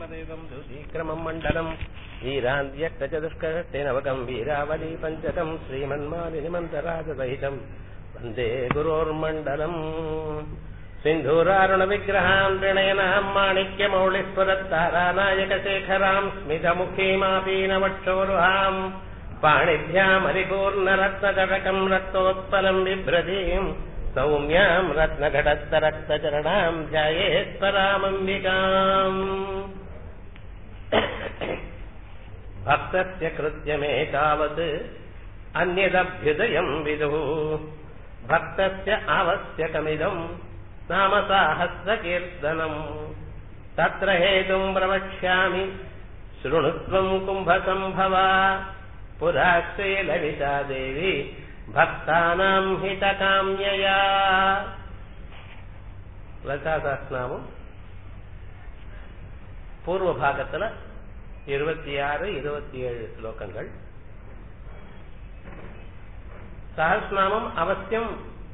वीरदेवम् दुतीक्रमम् मण्डलम् वीरान्त्यष्टचतुष्कष्टेनवकम् वीरावली पञ्चकम् श्रीमन्मालिनिमन्तराजसहितम् वन्दे गुरोर्मण्डलम् सिन्धूरारुणविग्रहाम् ऋणयनाम् माणिक्यमौलिस्वरत्तारानायकशेखराम् स्मितमुखीमापीनवक्षोरुहाम् पाणिभ्यामरिपूर्णरत्नजटकम् रक्तोत्पलम् बिभ्रतीम् सौम्याम् रत्नघटस्थरक्तचरणाम् ध्यायेत्परामम्बिकाम् भक्तस्य कृत्यमेतावत् अन्यदभ्युदयम् विदुः भक्तस्य आवश्यकमिदम् नाम साहस्रकीर्तनम् तत्र हेतुम् प्रवक्ष्यामि शृणुत्वम् कुम्भसम्भवा पुरा श्रीललिता देवी பக்தானாம் ஹிதகாமியா லலிதா சஹஸ்நாமம் பூர்வ பாகத்துல இருபத்தி ஆறு இருபத்தி ஏழு ஸ்லோகங்கள் சஹஸ்நாமம் அவசியம்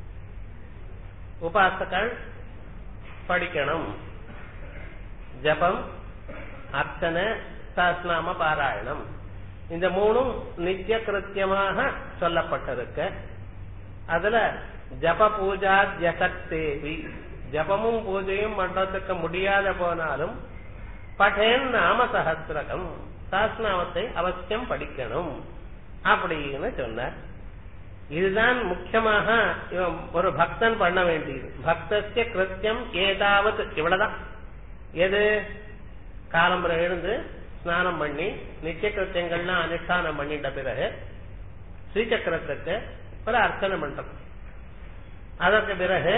உபாசகள் படிக்கணும் ஜபம் அர்ச்சனை சஹஸ்நாம பாராயணம் இந்த மூணும் நித்திய கிருத்தியமாக சொல்லப்பட்டிருக்க அதுல ஜப பூஜா ஜசக்தேவி ஜபமும் பூஜையும் பண்றதுக்கு முடியாத போனாலும் பட்டேன் நாம சகசிரகம் சாஸ்நாமத்தை அவசியம் படிக்கணும் அப்படின்னு சொன்னார் இதுதான் முக்கியமாக ஒரு பக்தன் பண்ண வேண்டியது பக்தசிய கிருத்தியம் ஏதாவது இவ்வளவுதான் எது காலம்புரை எழுந்து ஸ்நானம் பண்ணி நித்திய கிருத்தியங்கள்லாம் அனுஷ்டானம் பண்ணிட்ட பிறகு ஸ்ரீசக்கரத்துக்கு ஒரு அர்ச்சனை பண்றோம் அதற்கு பிறகு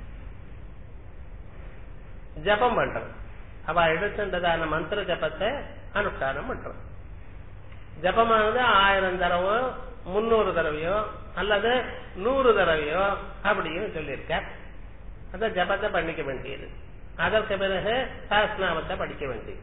ஜபம் பண்றோம் அவ எடுத்துட்டதான மந்திர ஜபத்தை அனுஷ்டானம் பண்றோம் ஜபமானது ஆயிரம் தடவையோ முன்னூறு தடவையோ அல்லது நூறு தடவையோ அப்படின்னு சொல்லியிருக்க அத ஜபத்தை பண்ணிக்க வேண்டியது அதற்கு பிறகு சாஸ்நாமத்தை படிக்க வேண்டியது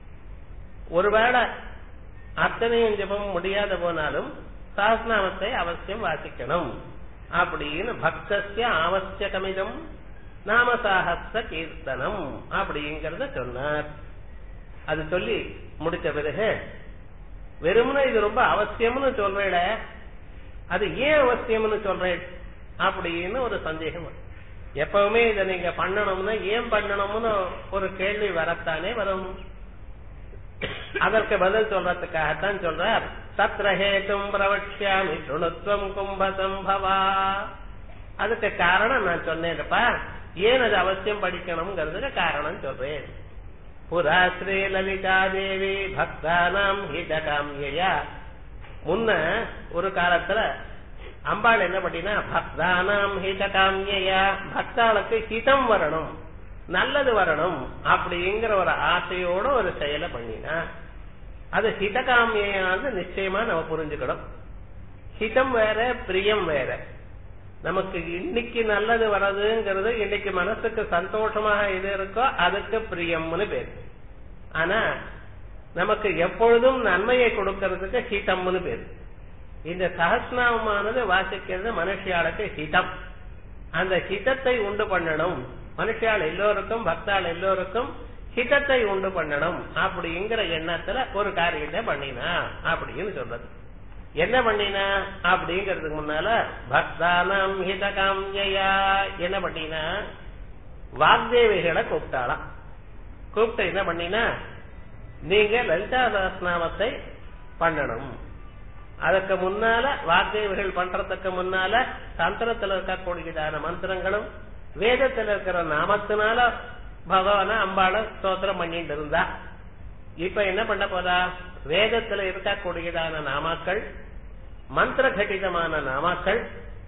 ஒருவேளை அத்தனையும் ஜபம் முடியாத போனாலும் சாஸ்நாமத்தை அவசியம் வாசிக்கணும் அப்படின்னு பக்தசிய அவசியகமிதம் நாம சாகச கீர்த்தனம் அப்படிங்கறத சொன்னார் அது சொல்லி முடிச்ச பிறகு வெறுமனே இது ரொம்ப அவசியம்னு சொல்றேட அது ஏன் அவசியம்னு சொல்றேன் அப்படின்னு ஒரு சந்தேகம் எப்பவுமே இதை நீங்க பண்ணணும்னா ஏன் பண்ணணும்னு ஒரு கேள்வி வரத்தானே வரும் அதற்கு பதில் சொல்றதுக்காகத்தான் சொல்றார் தத்ரஹேதும் பிரவக்ஷாமி சுணுத்வம் கும்பசம்பவா அதுக்கு காரணம் நான் சொன்னேன்ப்பா ஏன் அது அவசியம் படிக்கணுங்கிறதுக்கு காரணம் சொல்றேன் புரா ஸ்ரீ லலிதா தேவி பக்தானாம் ஹிதகாமியா முன்ன ஒரு காலத்துல அம்பாள் என்ன பண்ணினா பக்தானாம் ஹிதகாமியா பக்தாளுக்கு ஹிதம் வரணும் நல்லது வரணும் அப்படிங்கிற ஒரு ஆசையோட ஒரு செயலை பண்ணினா அது ஹிதகாமியானது நிச்சயமா நம்ம புரிஞ்சுக்கணும் ஹிதம் வேற பிரியம் வேற நமக்கு இன்னைக்கு நல்லது வர்றதுங்கிறது இன்னைக்கு மனசுக்கு சந்தோஷமாக எது இருக்கோ அதுக்கு பிரியம்னு பேர் ஆனா நமக்கு எப்பொழுதும் நன்மையை கொடுக்கறதுக்கு ஹிதம்னு பேர் இந்த சகஸ்நாமமானது வாசிக்கிறது மனுஷியாளுக்கு ஹிதம் அந்த ஹிதத்தை உண்டு பண்ணணும் மனுஷால் எல்லோருக்கும் பக்தால் எல்லோருக்கும் ஹிதத்தை உண்டு பண்ணணும் அப்படிங்கிற எண்ணத்துல ஒரு காரியத்தை பண்ணினா அப்படின்னு சொல்றது என்ன பண்ணினா அப்படிங்கறதுக்கு முன்னால பக்தானம் ஹிதகாம்யா என்ன பண்ணினா வாக்தேவிகளை கூப்பிட்டாலாம் கூப்பிட்டு என்ன பண்ணினா நீங்க லலிதா சகஸ்நாமத்தை பண்ணணும் அதுக்கு முன்னால வாக்தேவிகள் பண்றதுக்கு முன்னால தந்திரத்தில் இருக்கக்கூடியதான மந்திரங்களும் வேதத்தில் இருக்கிற நாமத்தினால பகவான அம்பாள ஸ்தோத்திரம் பண்ணிட்டு இருந்தா இப்ப என்ன பண்ண போதா வேதத்துல இருக்கக்கூடியதான நாமாக்கள் மந்திர கட்டிதமான நாமாக்கள்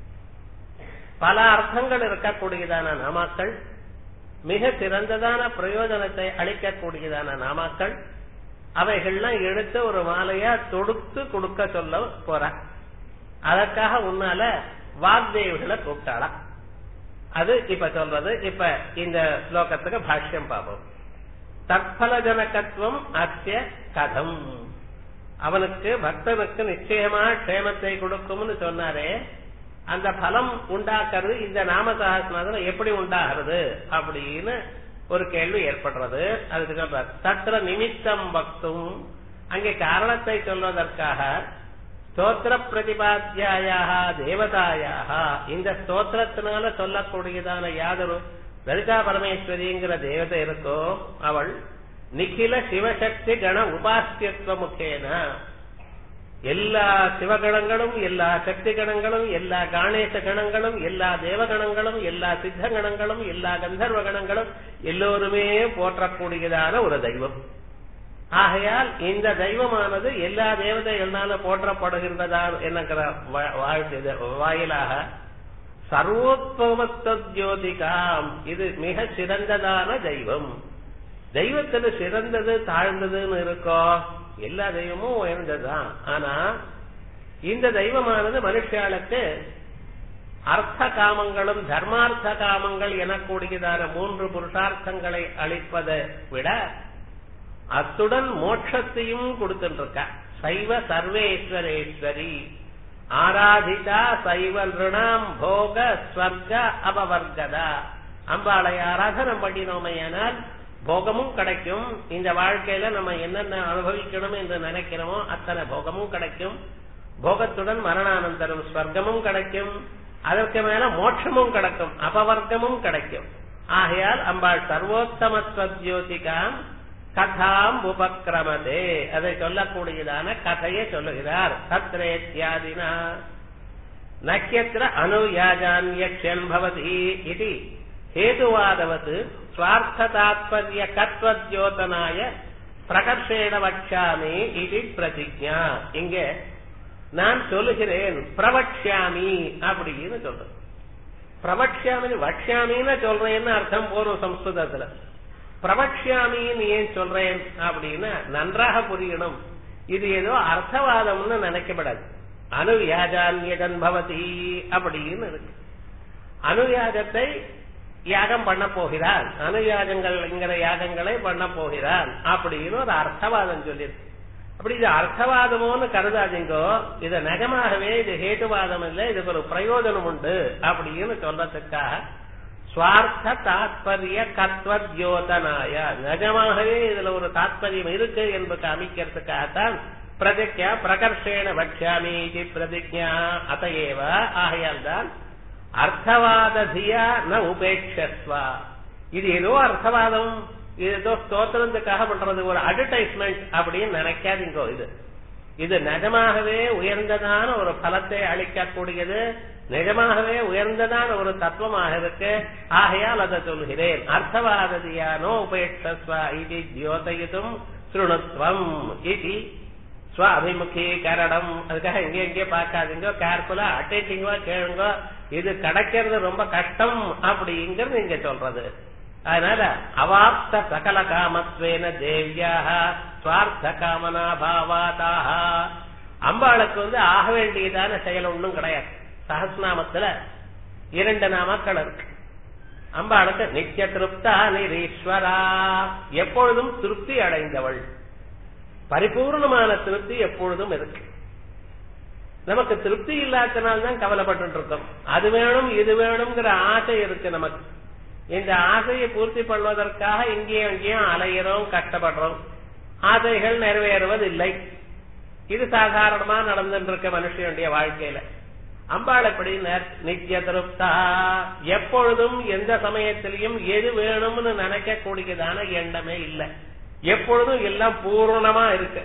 பல அர்த்தங்கள் இருக்கக்கூடியதான நாமாக்கள் மிக சிறந்ததான பிரயோஜனத்தை அளிக்கக்கூடியதான நாமாக்கள் அவைகள்லாம் எடுத்து ஒரு மாலையா தொடுத்து கொடுக்க சொல்ல போற அதற்காக உன்னால வாக்தேவிகளை கூப்பிட்டாளா அது இப்ப சொல்றது இப்ப இந்த ஸ்லோகத்துக்கு பாஷ்யம் பார்ப்போம் தற்பலஜனகத்துவம் அத்திய கதம் அவனுக்கு பக்தனுக்கு நிச்சயமா க்ஷேமத்தை கொடுக்கும்னு சொன்னாரே அந்த பலம் உண்டாக்குறது இந்த நாம சகசிரநாதம் எப்படி உண்டாகிறது அப்படின்னு ஒரு கேள்வி ஏற்படுறது அதுக்கு சொல்றார் தத்திர நிமித்தம் பக்தும் அங்கே காரணத்தை சொல்வதற்காக ஸ்தோத்திர பிரதிபாத்தியாயாக தேவதாயாக இந்த ஸ்தோத்திரத்தினால சொல்லக்கூடியதான யாதொரு லலிதா பரமேஸ்வரிங்கிற தேவதை இருக்கோ அவள் நிখিல சிவசக்தி கண உபாசியத்துவ முக்கேன எல்லா சிவகணங்களும் எல்லா சக்தி கணங்களும் எல்லா காணேச கணங்களும் எல்லா தேவகணங்களும் எல்லா சித்த கணங்களும் எல்லா கந்தர்வ கணங்களும் எல்லோருமே போற்றக்கூடியதான ஒரு தெய்வம் ஆகையால் இந்த தெய்வமானது எல்லா தேவதைகளால போற்றப்படுகின்றதா என்கிற வாயிலாக சர்வோத்பவத்த ஜோதிகாம் இது மிக சிறந்ததான தெய்வம் தெய்வத்துல சிறந்தது தாழ்ந்ததுன்னு இருக்கோ எல்லா தெய்வமும் உயர்ந்ததுதான் ஆனா இந்த தெய்வமானது மனுஷாளுக்கு அர்த்த காமங்களும் தர்மார்த்த காமங்கள் எனக்கூடியதான மூன்று புருஷார்த்தங்களை அளிப்பதை விட அத்துடன் மோட்சத்தையும் கொடுத்துருக்க சைவ சர்வேஸ்வரேஸ்வரி ஆராதிதா சைவ நிருணாம் போக ஸ்வர்க அபவர்கதா அம்பாளை ஆராதனம் பண்ணினோமையானால் போகமும் கிடைக்கும் இந்த வாழ்க்கையில நம்ம என்னென்ன அனுபவிக்கணும் என்று நினைக்கிறோமோ அத்தனை போகமும் கிடைக்கும் போகத்துடன் மரணானந்தரம் ஸ்வர்க்கமும் கிடைக்கும் அதற்கு மேல மோட்சமும் கிடைக்கும் அபவர்க்கமும் கிடைக்கும் ஆகையால் அம்பாள் சர்வோத்தமத்துவ ஜோதிகாம் கதாம் உபக்கிரமதே அதை சொல்லக்கூடியதான கதையை சொல்லுகிறார் தத்ரேத்யாதினா நட்சத்திர அனுயாஜான்யக்ஷன் பவதி இது ஹேதுவாதவது சுவார்த்த தாத்பரிய கத்வத்யோதனாய பிரகர்ஷேண வக்ஷாமி இது பிரதிஜா இங்க நான் சொல்லுகிறேன் பிரவக்ஷாமி அப்படின்னு சொல்றேன் பிரவக்ஷாமி வக்ஷாமின்னு சொல்றேன்னு அர்த்தம் போறோம் சம்ஸ்கிருதத்துல பிரவக்ஷாமின்னு ஏன் சொல்றேன் அப்படின்னா நன்றாக புரியணும் இது ஏதோ அர்த்தவாதம்னு நினைக்கப்படாது அனுயாஜான்யதன் பவதி அப்படின்னு இருக்கு அனுயாகத்தை யாகம் பண்ண போகிறான் அனுயாகங்கள்ங்கிற யாகங்களை பண்ண போகிறான் அப்படின்னு ஒரு அர்த்தவாதம் சொல்லியிருக்கு அப்படி இது அர்த்தவாதமோன்னு கருதாதீங்கோ இது நிஜமாகவே இது ஹேட்டுவாதம் இல்லை இதுக்கு ஒரு பிரயோஜனம் உண்டு அப்படின்னு சொல்றதுக்காக சுவார்த்த தாத்பரிய கத்வத்யோதனாய நிஜமாகவே இதுல ஒரு தாத்பரியம் இருக்கு என்பது அமைக்கிறதுக்காகத்தான் பிரதிஜா பிரகர்ஷேன பக்ஷாமி இது பிரதிஜா அதையேவ ஆகையால் தான் அர்த்தவாததியா ந உபேட்சஸ்வா இது ஏதோ அர்த்தவாதம் இது ஏதோ ஸ்தோத்திரத்துக்காக பண்றது ஒரு அட்வர்டைஸ்மெண்ட் அப்படின்னு நினைக்காதீங்கோ இது இது நிஜமாகவே உயர்ந்ததான ஒரு பலத்தை அளிக்கக்கூடியது நிஜமாகவே உயர்ந்ததான ஒரு தத்துவமாக இருக்கு ஆகையால் அதை சொல்கிறேன் அர்த்தவாததியானோ உபேட்சஸ்வா இது தியோதயிதும் சுருணுத்வம் இது ஸ்வ அபிமுகீகரணம் அதுக்காக எங்க எங்கே பார்க்காதீங்க கேர்ஃபுல்லா அட்டென்டிங்கா கேளுங்க இது கிடைக்கிறது ரொம்ப கஷ்டம் அப்படிங்கிறது இங்க சொல்றது அதனால அவாப்த சகல காமத்வேன தேவியாக சுவார்த்த காமனா பாவாதாக அம்பாளுக்கு வந்து ஆக வேண்டியதான செயல் ஒன்றும் கிடையாது சஹஸ்நாமத்துல இரண்டு நாமக்கள் இருக்கு அம்பாளுக்கு நித்திய திருப்தா நிரீஸ்வரா எப்பொழுதும் திருப்தி அடைந்தவள் பரிபூர்ணமான திருப்தி எப்பொழுதும் இருக்கு நமக்கு திருப்தி இல்லாதனால்தான் கவலைப்பட்டு இருக்கோம் அது வேணும் இது வேணுங்கிற ஆசை இருக்கு நமக்கு இந்த ஆசையை பூர்த்தி பண்ணுவதற்காக இங்கேயும் அங்கேயும் அலையிறோம் கஷ்டப்படுறோம் ஆசைகள் நிறைவேறுவதில்லை இது சாதாரணமா நடந்துட்டு இருக்க மனுஷனுடைய வாழ்க்கையில அம்பாள் எப்படி நித்திய திருப்தா எப்பொழுதும் எந்த சமயத்திலையும் எது வேணும்னு நினைக்க கூடியதான எண்ணமே இல்லை எப்பொழுதும் எல்லாம் பூர்ணமா இருக்கு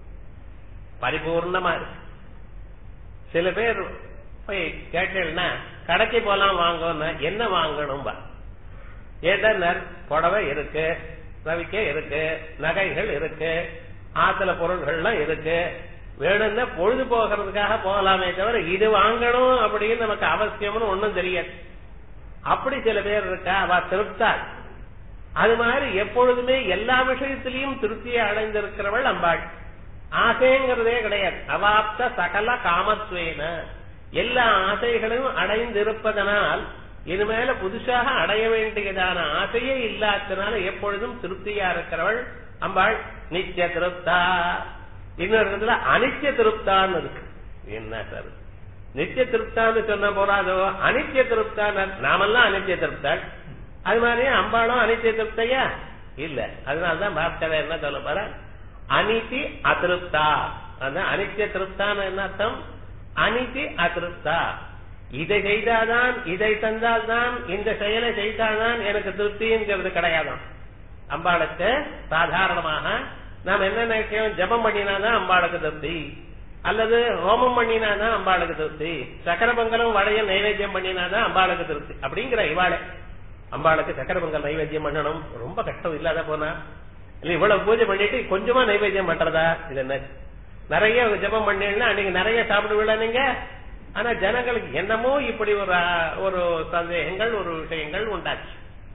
பரிபூர்ணமா இருக்கு சில பேர் போய் கேட்டேன்னா கடைக்கு போலாம் வாங்கன்னு என்ன வாங்கணும் ஏன்னா புடவை இருக்கு ரவிக்கை இருக்கு நகைகள் இருக்கு ஆத்துல பொருள்கள்லாம் இருக்கு வேணும்னா பொழுது போகிறதுக்காக போகலாமே தவிர இது வாங்கணும் அப்படின்னு நமக்கு அவசியம்னு ஒண்ணும் தெரியாது அப்படி சில பேர் இருக்கா அவ திருப்தாள் அது மாதிரி எப்பொழுதுமே எல்லா விஷயத்திலையும் திருப்தியை அடைந்திருக்கிறவள் அம்பாள் ஆசைங்கிறதே கிடையாது அவாப்த சகல காமத்வேன எல்லா ஆசைகளையும் அடைந்திருப்பதனால் இனிமேல புதுசாக அடைய வேண்டியதான ஆசையே இல்லாதனால எப்பொழுதும் திருப்தியா இருக்கிறவள் அம்பாள் நித்திய திருப்தா இன்னொரு இடத்துல அனித்திய திருப்தான்னு இருக்கு என்ன சார் நித்திய திருப்தான்னு சொன்ன போறாதோ அனித்திய திருப்தான் நாமெல்லாம் அனித்திய திருப்தாள் அது மாதிரி அம்பாளும் அனித்திய திருப்தையா இல்ல அதனாலதான் பாஸ்கரர் என்ன சொல்ல போற அனிதி அதிருப்தா அதான் அனித்திய திருப்தான்னு என்ன அர்த்தம் அனிதி அதிருப்தா இதை செய்தாதான் இதை தந்தால்தான் இந்த செயலை செய்தால்தான் எனக்கு திருப்திங்கிறது கிடையாதான் அம்பாளுக்கு சாதாரணமாக நாம் என்ன நினைக்கிறோம் ஜபம் பண்ணினாதான் அம்பாளுக்கு திருப்தி அல்லது ஹோமம் பண்ணினாதான் அம்பாளுக்கு திருப்தி சக்கர பொங்கலும் வளையும் நைவேத்தியம் பண்ணினாதான் அம்பாளுக்கு திருப்தி அப்படிங்கிற இவாளே அம்பாளுக்கு சக்கர பொங்கல் நைவேத்தியம் பண்ணணும் ரொம்ப கஷ்டம் இல்லாத போனா இல்ல இவ்வளவு பூஜை பண்ணிட்டு கொஞ்சமா நைவேத்தியம் பண்றதா இது என்ன நிறைய ஜபம் பண்ணீங்கன்னா அன்னைக்கு நிறைய சாப்பிடுவீங்களா நீங்க ஆனா ஜனங்களுக்கு என்னமோ இப்படி ஒரு ஒரு சந்தேகங்கள் ஒரு விஷயங்கள் உண்டாச்சு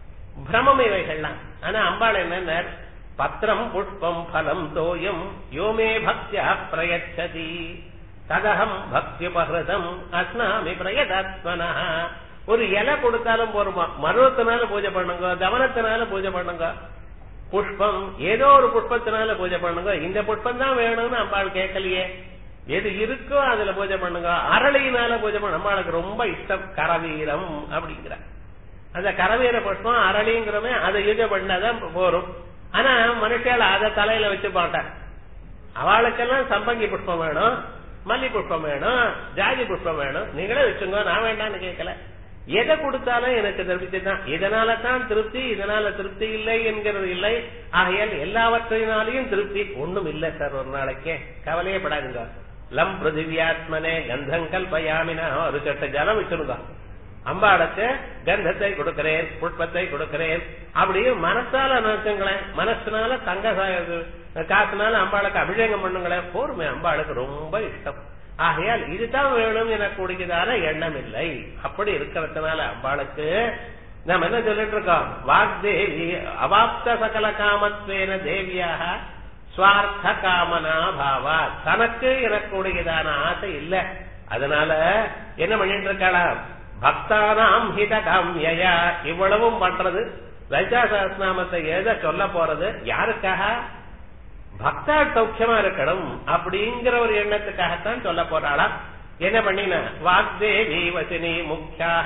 பிரமம் இவைகள்லாம் ஆனா அம்பாள் என்ன பத்திரம் புஷ்பம் பலம் தோயம் யோமே பக்தியா பிரயச்சதி ததகம் பக்தியுபகிருதம் அஸ்னாமி பிரயதாத்மனா ஒரு இலை கொடுத்தாலும் போருமா மருவத்தினால பூஜை பண்ணுங்க தவனத்தினால பூஜை பண்ணுங்க புஷ்பம் ஏதோ ஒரு புஷ்பத்தினால பூஜை பண்ணுங்க இந்த புஷ்பம் தான் வேணும்னு அம்பாள் கேட்கலையே எது இருக்கோ அதுல பூஜை பண்ணுங்க அரளியினால பூஜை பண்ண அம்பாளுக்கு ரொம்ப இஷ்டம் கரவீரம் அப்படிங்கிற அந்த கரவீர புஷ்பம் அரளிங்கிறமே அதை யூஜை பண்ணாதான் போரும் ஆனா மனுஷால அதை தலையில வச்சு மாட்டார் அவளுக்கெல்லாம் சம்பங்கி புஷ்பம் வேணும் மல்லி புஷ்பம் வேணும் ஜாதி புஷ்பம் வேணும் நீங்களே வச்சுங்க நான் வேண்டாம்னு கேட்கல எதை கொடுத்தாலும் எனக்கு திருப்தி தான் இதனால தான் திருப்தி இதனால திருப்தி இல்லை என்கிறது இல்லை ஆகையால் எல்லாவற்றினாலையும் திருப்தி ஒண்ணும் இல்லை சார் ஒரு நாளைக்கே கவலையே படாதுங்க லம் பிருத்திவியாத்மனே கந்தங்கள் பயாமினா ஒரு சட்ட ஜலம் வச்சிருங்க அம்பாளுக்கு கந்தத்தை கொடுக்கிறேன் புஷ்பத்தை கொடுக்கிறேன் அப்படியும் மனசால நினைச்சுங்களேன் மனசுனால தங்க காசுனால அம்பாளுக்கு அபிஷேகம் பண்ணுங்களேன் போருமே அம்பாளுக்கு ரொம்ப இஷ்டம் ஆகையால் இதுதான் வேணும் என கூடியதான எண்ணம் இல்லை அப்படி இருக்கிறதுனால அம்பாளுக்கு நம்ம என்ன சொல்லிட்டு இருக்கோம் வாக்தேவி அவாப்த சகல காமத்வேன தேவியாக சுவார்த்த காமனா பாவா தனக்கு எனக்கூடியதான ஆசை இல்ல அதனால என்ன பண்ணிட்டு இருக்கலாம் பக்தானாம் ஹித காமியா இவ்வளவும் பண்றது லலிதா சகஸ்நாமத்தை எழுத சொல்ல போறது யாருக்காக பக்தா சௌக்கியமா இருக்கணும் அப்படிங்கிற ஒரு எண்ணத்துக்காகத்தான் சொல்ல போறாளாம் என்ன பண்ணின வாக்தேவி வசினி முக்கியாக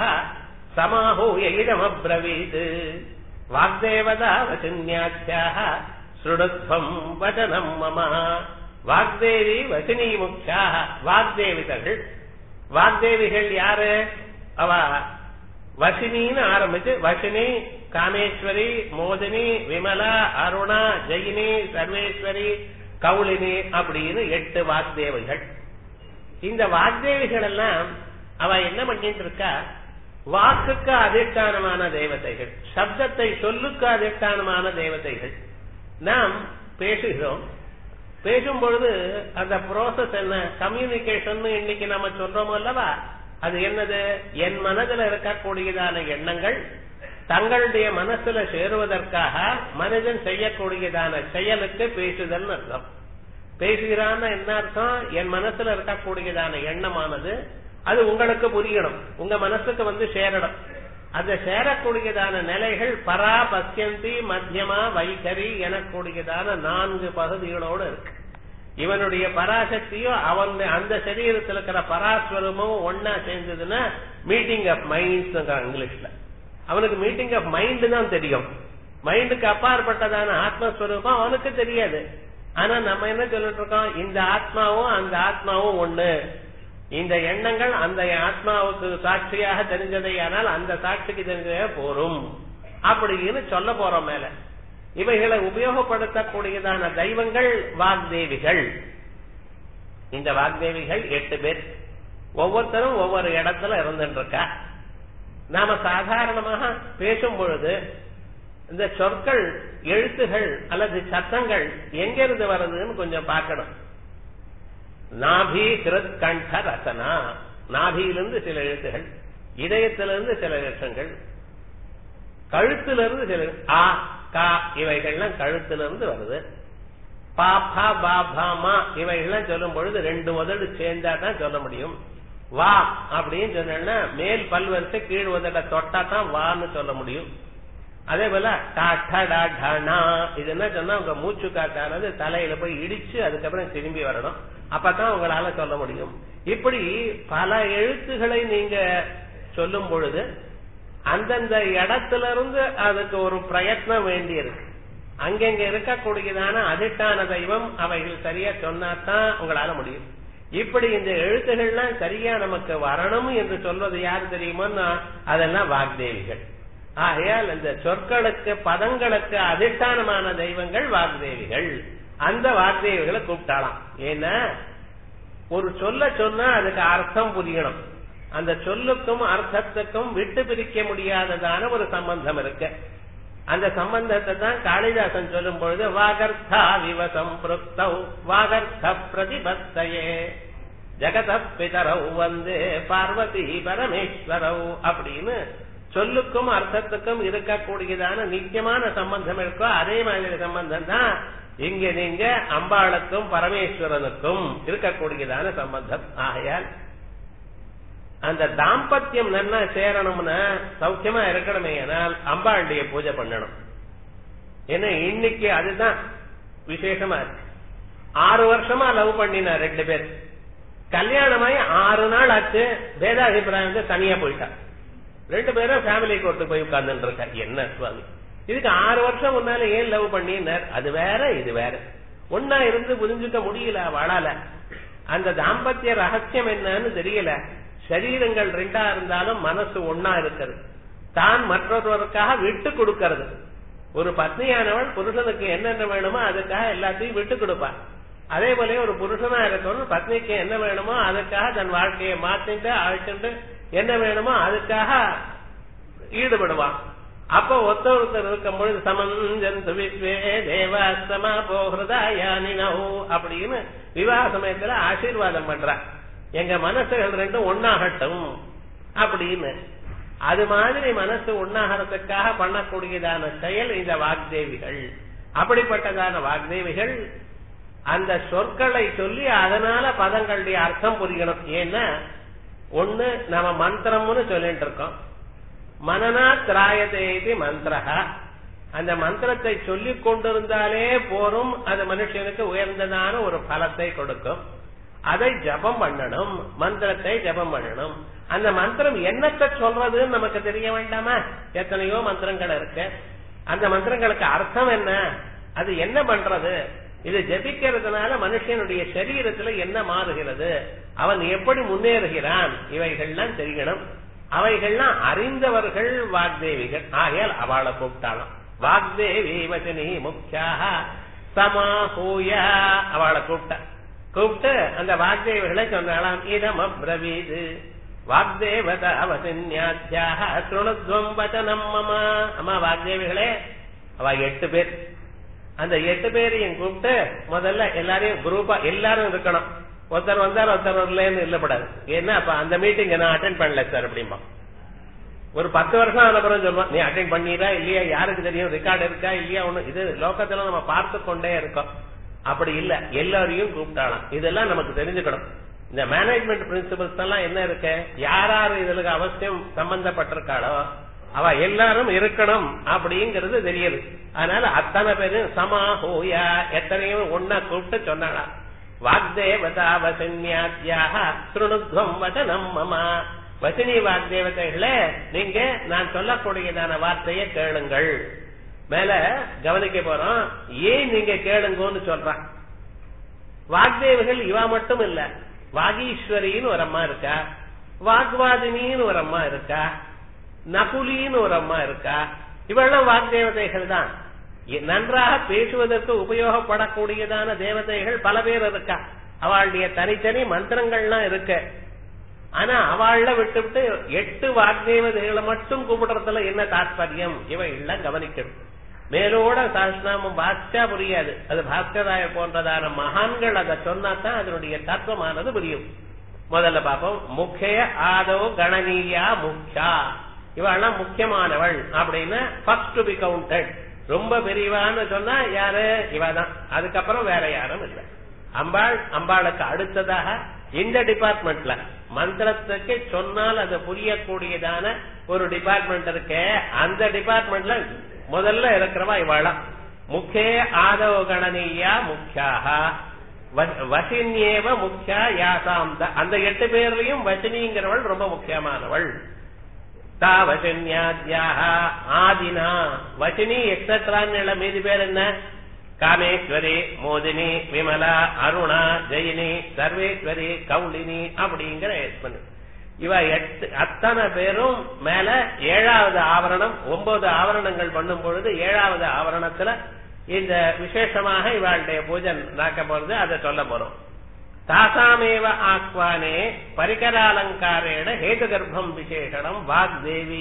சமாஹூய இதமப்ரவீத் வாக்தேவதா வசின்யாத்தியாக சுடுத்வம் வதனம் மம வாக்தேவி வசினி முக்கியாக வாக்தேவிதர்கள் வாக்தேவிகள் யாரு அவ வசினின்னு ஆரம்பிச்சு வசினி காமேஸ்வரி மோதினி விமலா அருணா ஜெயினி சர்வேஸ்வரி கவுளினி அப்படின்னு எட்டு வாக்தேவிகள் இந்த வாக்தேவிகள் எல்லாம் அவ என்ன பண்ணிட்டு இருக்கா வாக்குக்கு அதிஷ்டானமான தேவதைகள் சப்தத்தை சொல்லுக்கு அதிஷ்டானமான தேவதைகள் நாம் பேசுகிறோம் பேசும் பொழுது அந்த ப்ராசஸ் என்ன கம்யூனிகேஷன் இன்னைக்கு நம்ம சொல்றோம் அல்லவா அது என்னது என் மனதில் இருக்கக்கூடியதான எண்ணங்கள் தங்களுடைய மனசுல சேருவதற்காக மனிதன் செய்யக்கூடியதான செயலுக்கு பேசுதல் அர்த்தம் பேசுகிறான்னு என்ன அர்த்தம் என் மனசுல இருக்கக்கூடியதான எண்ணமானது அது உங்களுக்கு புரியணும் உங்க மனசுக்கு வந்து சேரணும் அந்த சேரக்கூடியதான நிலைகள் பரா பசியந்தி மத்தியமா வைகரி எனக்கூடியதான நான்கு பகுதிகளோடு இருக்கு இவனுடைய பராசக்தியும் அவன் அந்த சரீரத்தில் இருக்கிற பராஸ்வரமும் ஒன்னா சேர்ந்ததுன்னா மீட்டிங் ஆஃப் மைண்ட்ஸ் இங்கிலீஷ்ல அவனுக்கு மீட்டிங் ஆஃப் மைண்ட் தான் தெரியும் மைண்டுக்கு அப்பாற்பட்டதான ஆத்மஸ்வரூபம் அவனுக்கு தெரியாது ஆனா நம்ம என்ன சொல்லிட்டு இருக்கோம் இந்த ஆத்மாவும் அந்த ஆத்மாவும் ஒண்ணு இந்த எண்ணங்கள் அந்த ஆத்மாவுக்கு சாட்சியாக தெரிஞ்சதை ஆனால் அந்த சாட்சிக்கு தெரிஞ்சதே போரும் அப்படின்னு சொல்ல போறோம் மேல இவைகளை உபயோகப்படுத்தக்கூடியதான தெய்வங்கள் வாக்தேவிகள் இந்த வாக்தேவிகள் எட்டு பேர் ஒவ்வொருத்தரும் ஒவ்வொரு இடத்துல இருந்துட்டு இருக்கா நாம சாதாரணமாக பேசும் பொழுது இந்த சொற்கள் எழுத்துகள் அல்லது சத்தங்கள் எங்கிருந்து வருதுன்னு கொஞ்சம் பார்க்கணும் நாபி கிருத் கண்ட ரசனா நாபியிலிருந்து சில எழுத்துகள் இதயத்திலிருந்து சில எழுத்துங்கள் கழுத்திலிருந்து சில ஆ கா இவைகள்லாம் கழுத்திலிருந்து வருது பாபா பாபாமா இவைகள்லாம் சொல்லும் பொழுது ரெண்டு உதடு சேர்ந்தா தான் சொல்ல முடியும் வா அப்படின்னு சொன்னா மேல் பல்வரிசை கீழ் உதட தொட்டா தான் வான்னு சொல்ல முடியும் அதே போல டாடா இது என்ன சொன்னா உங்க மூச்சு காத்தானது தலையில போய் இடிச்சு அதுக்கப்புறம் திரும்பி வரணும் அப்பதான் உங்களால சொல்ல முடியும் இப்படி பல எழுத்துக்களை நீங்க சொல்லும் பொழுது அந்தந்த இடத்துல இருந்து அதுக்கு ஒரு பிரயத்னம் வேண்டி இருக்கு அங்கங்க இருக்கக்கூடியதான அதிஷ்டான தெய்வம் அவைகள் சரியா சொன்னாதான் உங்களால முடியும் இப்படி இந்த எழுத்துகள்லாம் சரியா நமக்கு வரணும் என்று சொல்வது யாரு தெரியுமோன்னா அதெல்லாம் வாக்தேவிகள் ஆகையால் இந்த சொற்களுக்கு பதங்களுக்கு அதிஷ்டானமான தெய்வங்கள் வாக்தேவிகள் அந்த வாக்தேவிகளை கூப்பிட்டாலாம் ஏன்னா ஒரு சொல்ல சொன்னா அதுக்கு அர்த்தம் புரியணும் அந்த சொல்லுக்கும் அர்த்தத்துக்கும் விட்டு பிரிக்க முடியாததான ஒரு சம்பந்தம் இருக்கு அந்த சம்பந்தத்தை தான் காளிதாசன் சொல்லும் பொழுது வாகர்த்தா விவசம் புருத்தௌ வாகர்த்த பிரதிபத்தையே ஜெகத பிதரவு வந்து பார்வதி பரமேஸ்வரவு அப்படின்னு சொல்லுக்கும் அர்த்தத்துக்கும் இருக்கக்கூடியதான நித்தியமான சம்பந்தம் இருக்கோ அதே மாதிரி சம்பந்தம் தான் இங்க நீங்க அம்பாளுக்கும் பரமேஸ்வரனுக்கும் இருக்கக்கூடியதான சம்பந்தம் ஆகையால் அந்த தாம்பத்தியம் நன்னா சேரணும்னா சௌக்கியமா இருக்கணுமே ஆனால் அம்பாளுடைய பூஜை பண்ணணும் ஏன்னா இன்னைக்கு அதுதான் விசேஷமா இருக்கு ஆறு வருஷமா லவ் பண்ணினா ரெண்டு பேர் கல்யாணமாயி ஆறு நாள் ஆச்சு பேதாபிப்பிராயம் வந்து தனியா போயிட்டா ரெண்டு பேரும் ஃபேமிலி கோர்ட்டு போய் உட்கார்ந்துட்டு இருக்கா என்ன சுவாமி இதுக்கு ஆறு வருஷம் முன்னால ஏன் லவ் பண்ணினார் அது வேற இது வேற ஒன்னா இருந்து புரிஞ்சுக்க முடியல அவளால அந்த தாம்பத்திய ரகசியம் என்னன்னு தெரியல சரீரங்கள் ரெண்டா இருந்தாலும் மனசு ஒன்னா இருக்கிறது தான் மற்றொருவருக்காக விட்டு கொடுக்கிறது ஒரு பத்னியானவள் புருஷனுக்கு என்னென்ன வேணுமோ அதுக்காக எல்லாத்தையும் விட்டு கொடுப்பான் அதே போல ஒரு புருஷனா இருக்கணும் பத்னிக்கு என்ன வேணுமோ அதுக்காக தன் வாழ்க்கையை மாத்திட்டு அழைச்சிட்டு என்ன வேணுமோ அதுக்காக ஈடுபடுவான் அப்ப ஒத்த ஒருத்தர் இருக்கும் பொழுது சமஞ்சந்து விஸ்வே தேவாஸ்தமா போகிறதாயானினோ அப்படின்னு விவாக சமயத்துல ஆசீர்வாதம் பண்ற எங்க மனசுகள் ரெண்டும் ஒன்னாகட்டும் அப்படின்னு அது மாதிரி மனசு ஒன்னாகிறதுக்காக பண்ணக்கூடியதான செயல் இந்த வாக்தேவிகள் அப்படிப்பட்டதான வாக்தேவிகள் அந்த சொற்களை சொல்லி அதனால பதங்களுடைய அர்த்தம் புரியணும் ஏன்னா ஒண்ணு நம்ம மந்திரம்னு சொல்லிட்டு இருக்கோம் மனநா திராயதேதி மந்திரா அந்த மந்திரத்தை சொல்லிக் கொண்டிருந்தாலே போரும் அது மனுஷனுக்கு உயர்ந்ததான ஒரு பலத்தை கொடுக்கும் அதை ஜபம் பண்ணணும் மந்திரத்தை ஜபம் பண்ணணும் அந்த மந்திரம் என்னத்தை சொல்றதுன்னு நமக்கு தெரிய வேண்டாமா எத்தனையோ மந்திரங்கள் இருக்கு அந்த மந்திரங்களுக்கு அர்த்தம் என்ன அது என்ன பண்றது இது ஜபிக்கிறதுனால மனுஷனுடைய சரீரத்துல என்ன மாறுகிறது அவன் எப்படி முன்னேறுகிறான் இவைகள்லாம் தெரியணும் அவைகள்லாம் அறிந்தவர்கள் வாக்தேவிகள் ஆகையால் அவளை கூப்பிட்டாலாம் வாக்தேவி வசனி முக்கியாக சமாஹூய அவளை கூப்பிட்டா கூப்பிட்டு அந்த வாக்தேவிகளை சொன்னாலாம் இதம் அப்ரவீது வாக்தேவதா வசன்யாத்தியாக சுணுத்வம் வச்சனம் மமா அம்மா வாக்தேவிகளே அவ எட்டு பேர் அந்த எட்டு பேரையும் கூப்பிட்டு முதல்ல எல்லாரையும் குரூப்பா எல்லாரும் இருக்கணும் ஒருத்தர் வந்தார் ஒருத்தர் வரலன்னு இல்லப்படாது ஏன்னா அப்ப அந்த மீட்டிங் நான் அட்டென்ட் பண்ணல சார் அப்படிம்பா ஒரு பத்து வருஷம் அப்புறம் சொல்லுவோம் நீ அட்டென்ட் பண்ணிடா இல்லையா யாருக்கு தெரியும் ரெக்கார்டு இருக்கா இல்லையா ஒண்ணு இது லோக்கத்துல நம்ம பார்த்து கொண்டே இருக்கோம் அப்படி இல்ல எல்லாரையும் கூப்பிட்டாலாம் இதெல்லாம் நமக்கு தெரிஞ்சுக்கணும் இந்த மேனேஜ்மெண்ட் பிரின்சிபல்ஸ் எல்லாம் என்ன இருக்கு யார் யார் இதுல அவசியம் சம்பந்தப்பட்டிருக்காளோ அவ எல்லாரும் இருக்கணும் அப்படிங்கிறது தெரியுது அதனால அத்தனை பேரும் சமாஹூயா எத்தனையோ ஒன்னா கூப்பிட்டு சொன்னாளா வாக்தேவதா வசன்யாத்தியாக திருணுத்வம் வதனம் மமா வசினி வாக்தேவதைகளே நீங்க நான் சொல்லக்கூடியதான வார்த்தையை கேளுங்கள் மேல கவனிக்க போறோம் ஏன் நீங்க கேளுங்கன்னு சொல்றான் வாக்தேவிகள் இவா மட்டும் இல்ல வாகீஸ்வரின்னு ஒரு அம்மா இருக்கா வாக்வாதினின்னு ஒரு அம்மா இருக்கா நகுலின்னு ஒரு அம்மா இருக்கா இவெல்லாம் வாக்தேவதைகள் தான் நன்றாக பேசுவதற்கு உபயோகப்படக்கூடியதான தேவதைகள் பல பேர் இருக்கா அவளுடைய தனித்தனி மந்திரங்கள்லாம் இருக்கு ஆனா அவள விட்டுவிட்டு எட்டு வாக்தேவதைகளை மட்டும் கூப்பிடுறதுல என்ன தாற்பயம் இவைகள்லாம் கவனிக்கணும் மேலோட சாஸ்திரநாமம் பாஸ்கா புரியாது அது பாஸ்கராய போன்றதான மகான்கள் அதை சொன்னாதான் அதனுடைய தத்துவமானது புரியும் முதல்ல பாப்போம் முக்கிய ஆதோ கணனீயா முக்கியா இவெல்லாம் முக்கியமானவள் அப்படின்னு ஃபர்ஸ்ட் டு பி கவுண்டட் ரொம்ப பெரியவான்னு சொன்னா யாரு இவதான் அதுக்கப்புறம் வேற யாரும் இல்லை அம்பாள் அம்பாளுக்கு அடுத்ததாக இந்த டிபார்ட்மெண்ட்ல மந்திரத்துக்கு சொன்னால் அது புரியக்கூடியதான ஒரு டிபார்ட்மெண்ட் இருக்கு அந்த டிபார்ட்மெண்ட்ல முதல்ல இருக்கிறவா இவாளா முக்கிய ஆதவ கணனீயா முக்கியாக வசின்யேவ முக்கியா யாசாம் அந்த எட்டு பேர்லயும் வசினிங்கிறவள் ரொம்ப முக்கியமானவள் தா வசன்யாத்யாக ஆதினா வசினி எக்ஸட்ரான்னு மீதி பேர் என்ன காமேஸ்வரி மோதினி விமலா அருணா ஜெயினி சர்வேஸ்வரி கௌலினி அப்படிங்கிற பண்ணு இவ எட்டு அத்தனை பேரும் மேல ஏழாவது ஆவரணம் ஒன்பது ஆவரணங்கள் பண்ணும் பொழுது ஏழாவது ஆவரணத்துல இந்த விசேஷமாக இவாளுடைய பூஜை நடக்க போறது அதை சொல்ல போறோம் தாசாமேவ ஆக்வானே பரிகராலங்காரேன ஹேது கர்ப்பம் விசேஷனம் வாக்தேவி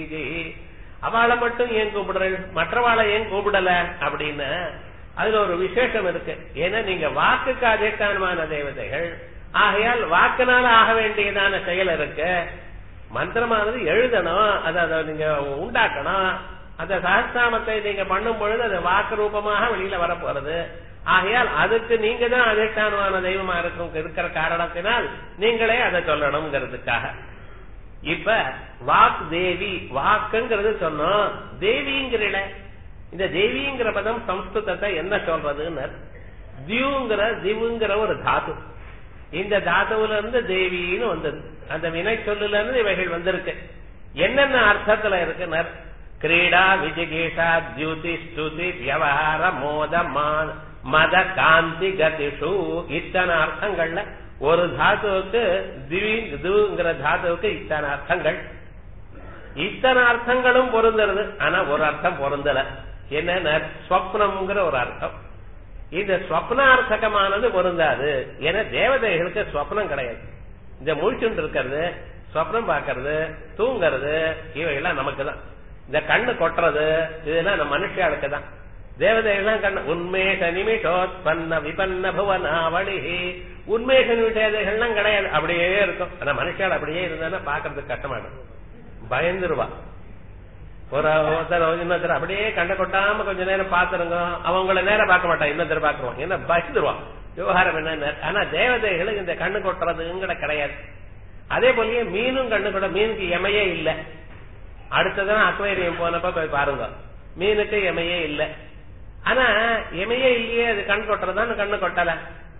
அவளை மட்டும் ஏன் கூப்பிடுறேன் மற்றவாளை ஏன் கூப்பிடல அப்படின்னு அதுல ஒரு விசேஷம் இருக்கு ஏன்னா நீங்க வாக்குக்கு அதிஷ்டானமான தேவதைகள் ஆகையால் வாக்குனால ஆக வேண்டியதான செயல் இருக்கு மந்திரமானது எழுதணும் அதை அதை நீங்க உண்டாக்கணும் அந்த சகஸ்தாமத்தை நீங்க பண்ணும் பொழுது அது வாக்கு ரூபமாக வெளியில வரப்போறது ஆகையால் அதுக்கு நீங்க தான் அதிஷ்டானமான தெய்வமா இருக்கும் இருக்கிற காரணத்தினால் நீங்களே அதை சொல்லணுங்கிறதுக்காக இப்ப வாக் தேவி வாக்குங்கிறது சொன்னோம் தேவிங்கிற இந்த தேவிங்கிற பதம் சம்ஸ்கிருதத்தை என்ன சொல்றதுன்னு தியுங்கிற திவுங்கிற ஒரு தாத்து இந்த தாத்துவுல இருந்து தேவின்னு வந்தது அந்த வினை சொல்லுல இருந்து இவைகள் வந்திருக்கு என்னென்ன அர்த்தத்துல இருக்குனர் கிரீடா விஜிகேஷா தியூதி ஸ்துதி வியவகார மோத மத காந்தி கதிஷு இத்தனை அர்த்தங்கள்ல ஒரு தாத்துவுக்கு திவி இதுங்கிற தாத்துவுக்கு இத்தனை அர்த்தங்கள் இத்தனை அர்த்தங்களும் பொருந்துறது ஆனா ஒரு அர்த்தம் பொருந்தல என்ன ஸ்வப்னம்ங்கிற ஒரு அர்த்தம் இந்த ஸ்வப்னார்த்தகமானது பொருந்தாது ஏன்னா தேவதைகளுக்கு ஸ்வப்னம் கிடையாது இந்த முழிச்சுட்டு இருக்கிறது ஸ்வப்னம் பாக்குறது தூங்குறது இவையெல்லாம் நமக்கு தான் இந்த கண்ணு கொட்டுறது இதெல்லாம் நம்ம மனுஷாளுக்கு தான் தேவதைகள்லாம் கண்ணு உண்மேஷ நிமிஷோத்பன்ன விபன்ன புவனாவளி உண்மேஷ நிமிஷேதைகள்லாம் கிடையாது அப்படியே இருக்கும் ஆனா மனுஷால் அப்படியே இருந்தா பாக்குறதுக்கு கஷ்டமா இருக்கும் பயந்துருவா ஒரு ஒருத்தர் இன்னொருத்தர் அப்படியே கண்ட கொட்டாம கொஞ்ச நேரம் பாத்துருங்க அவங்கள நேரம் பார்க்க மாட்டான் இன்னொருத்தர் பாக்குறோம் என்ன பயந்துருவான் விவகாரம் என்ன ஆனா தேவதைகளுக்கு இந்த கண்ணு கொட்டுறதுங்கிற கிடையாது அதே போலயே மீனும் கண்ணு கொட்ட மீனுக்கு எமையே இல்ல அடுத்ததான் அக்வேரியம் போனப்ப போய் பாருங்க மீனுக்கு எமையே இல்ல ஆனா எமையே இல்லையே அது கண் கொட்டுறதான்னு கண்ணு கொட்டல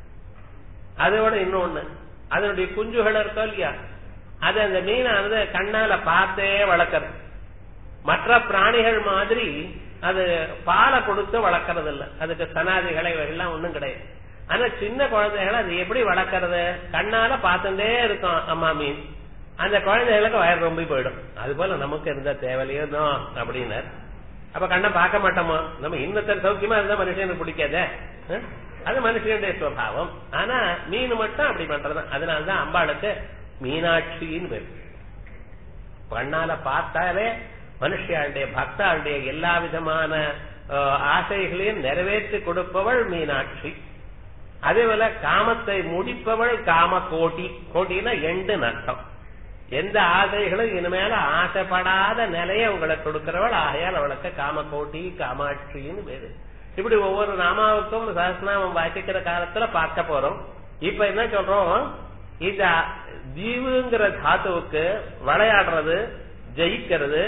அதோட இன்னொன்னு அதனுடைய குஞ்சுகள் இருக்கோ இல்லையா அது அந்த மீனானது கண்ணால பார்த்தே வளர்க்கறது மற்ற பிராணிகள் மாதிரி அது பாலை கொடுத்து வளர்க்கறது இல்ல அதுக்கு சனாதிகளை எல்லாம் ஒண்ணும் கிடையாது ஆனா சின்ன குழந்தைகளை அது எப்படி வளர்க்கறது கண்ணால பார்த்துட்டே இருக்கும் அம்மா மீன் அந்த குழந்தைகளுக்கு வயர் ரொம்ப போயிடும் அது போல நமக்கு இருந்த தேவையிலையோ அப்படின்னு அப்ப கண்ணை பார்க்க மாட்டோமா நம்ம இன்னத்தர் சௌக்கியமா இருந்தா மனுஷனுக்கு பிடிக்காதே அது மனுஷனுடைய சுவாவம் ஆனா மீன் மட்டும் அப்படி பண்றது அதனாலதான் அம்பாளுக்கு மீனாட்சின்னு பேர் கண்ணால பார்த்தாலே மனுஷியாளுடைய பக்தாளுடைய எல்லா விதமான ஆசைகளையும் நிறைவேற்றி கொடுப்பவள் மீனாட்சி அதே போல காமத்தை முடிப்பவள் காம கோட்டி கோட்டினா எண்டு நஷ்டம் எந்த ஆசைகளும் இனிமேல ஆசைப்படாத நிலையை உங்களுக்கு கொடுக்கிறவள் ஆகையால் அவளுக்கு காம கோட்டி காமாட்சின்னு பேரு இப்படி ஒவ்வொரு நாமாவுக்கும் சஹஸ்நாமம் வாசிக்கிற காலத்துல பார்க்க போறோம் இப்ப என்ன சொல்றோம் இந்த தீவுங்கிற தாத்துவுக்கு விளையாடுறது ஜெயிக்கிறது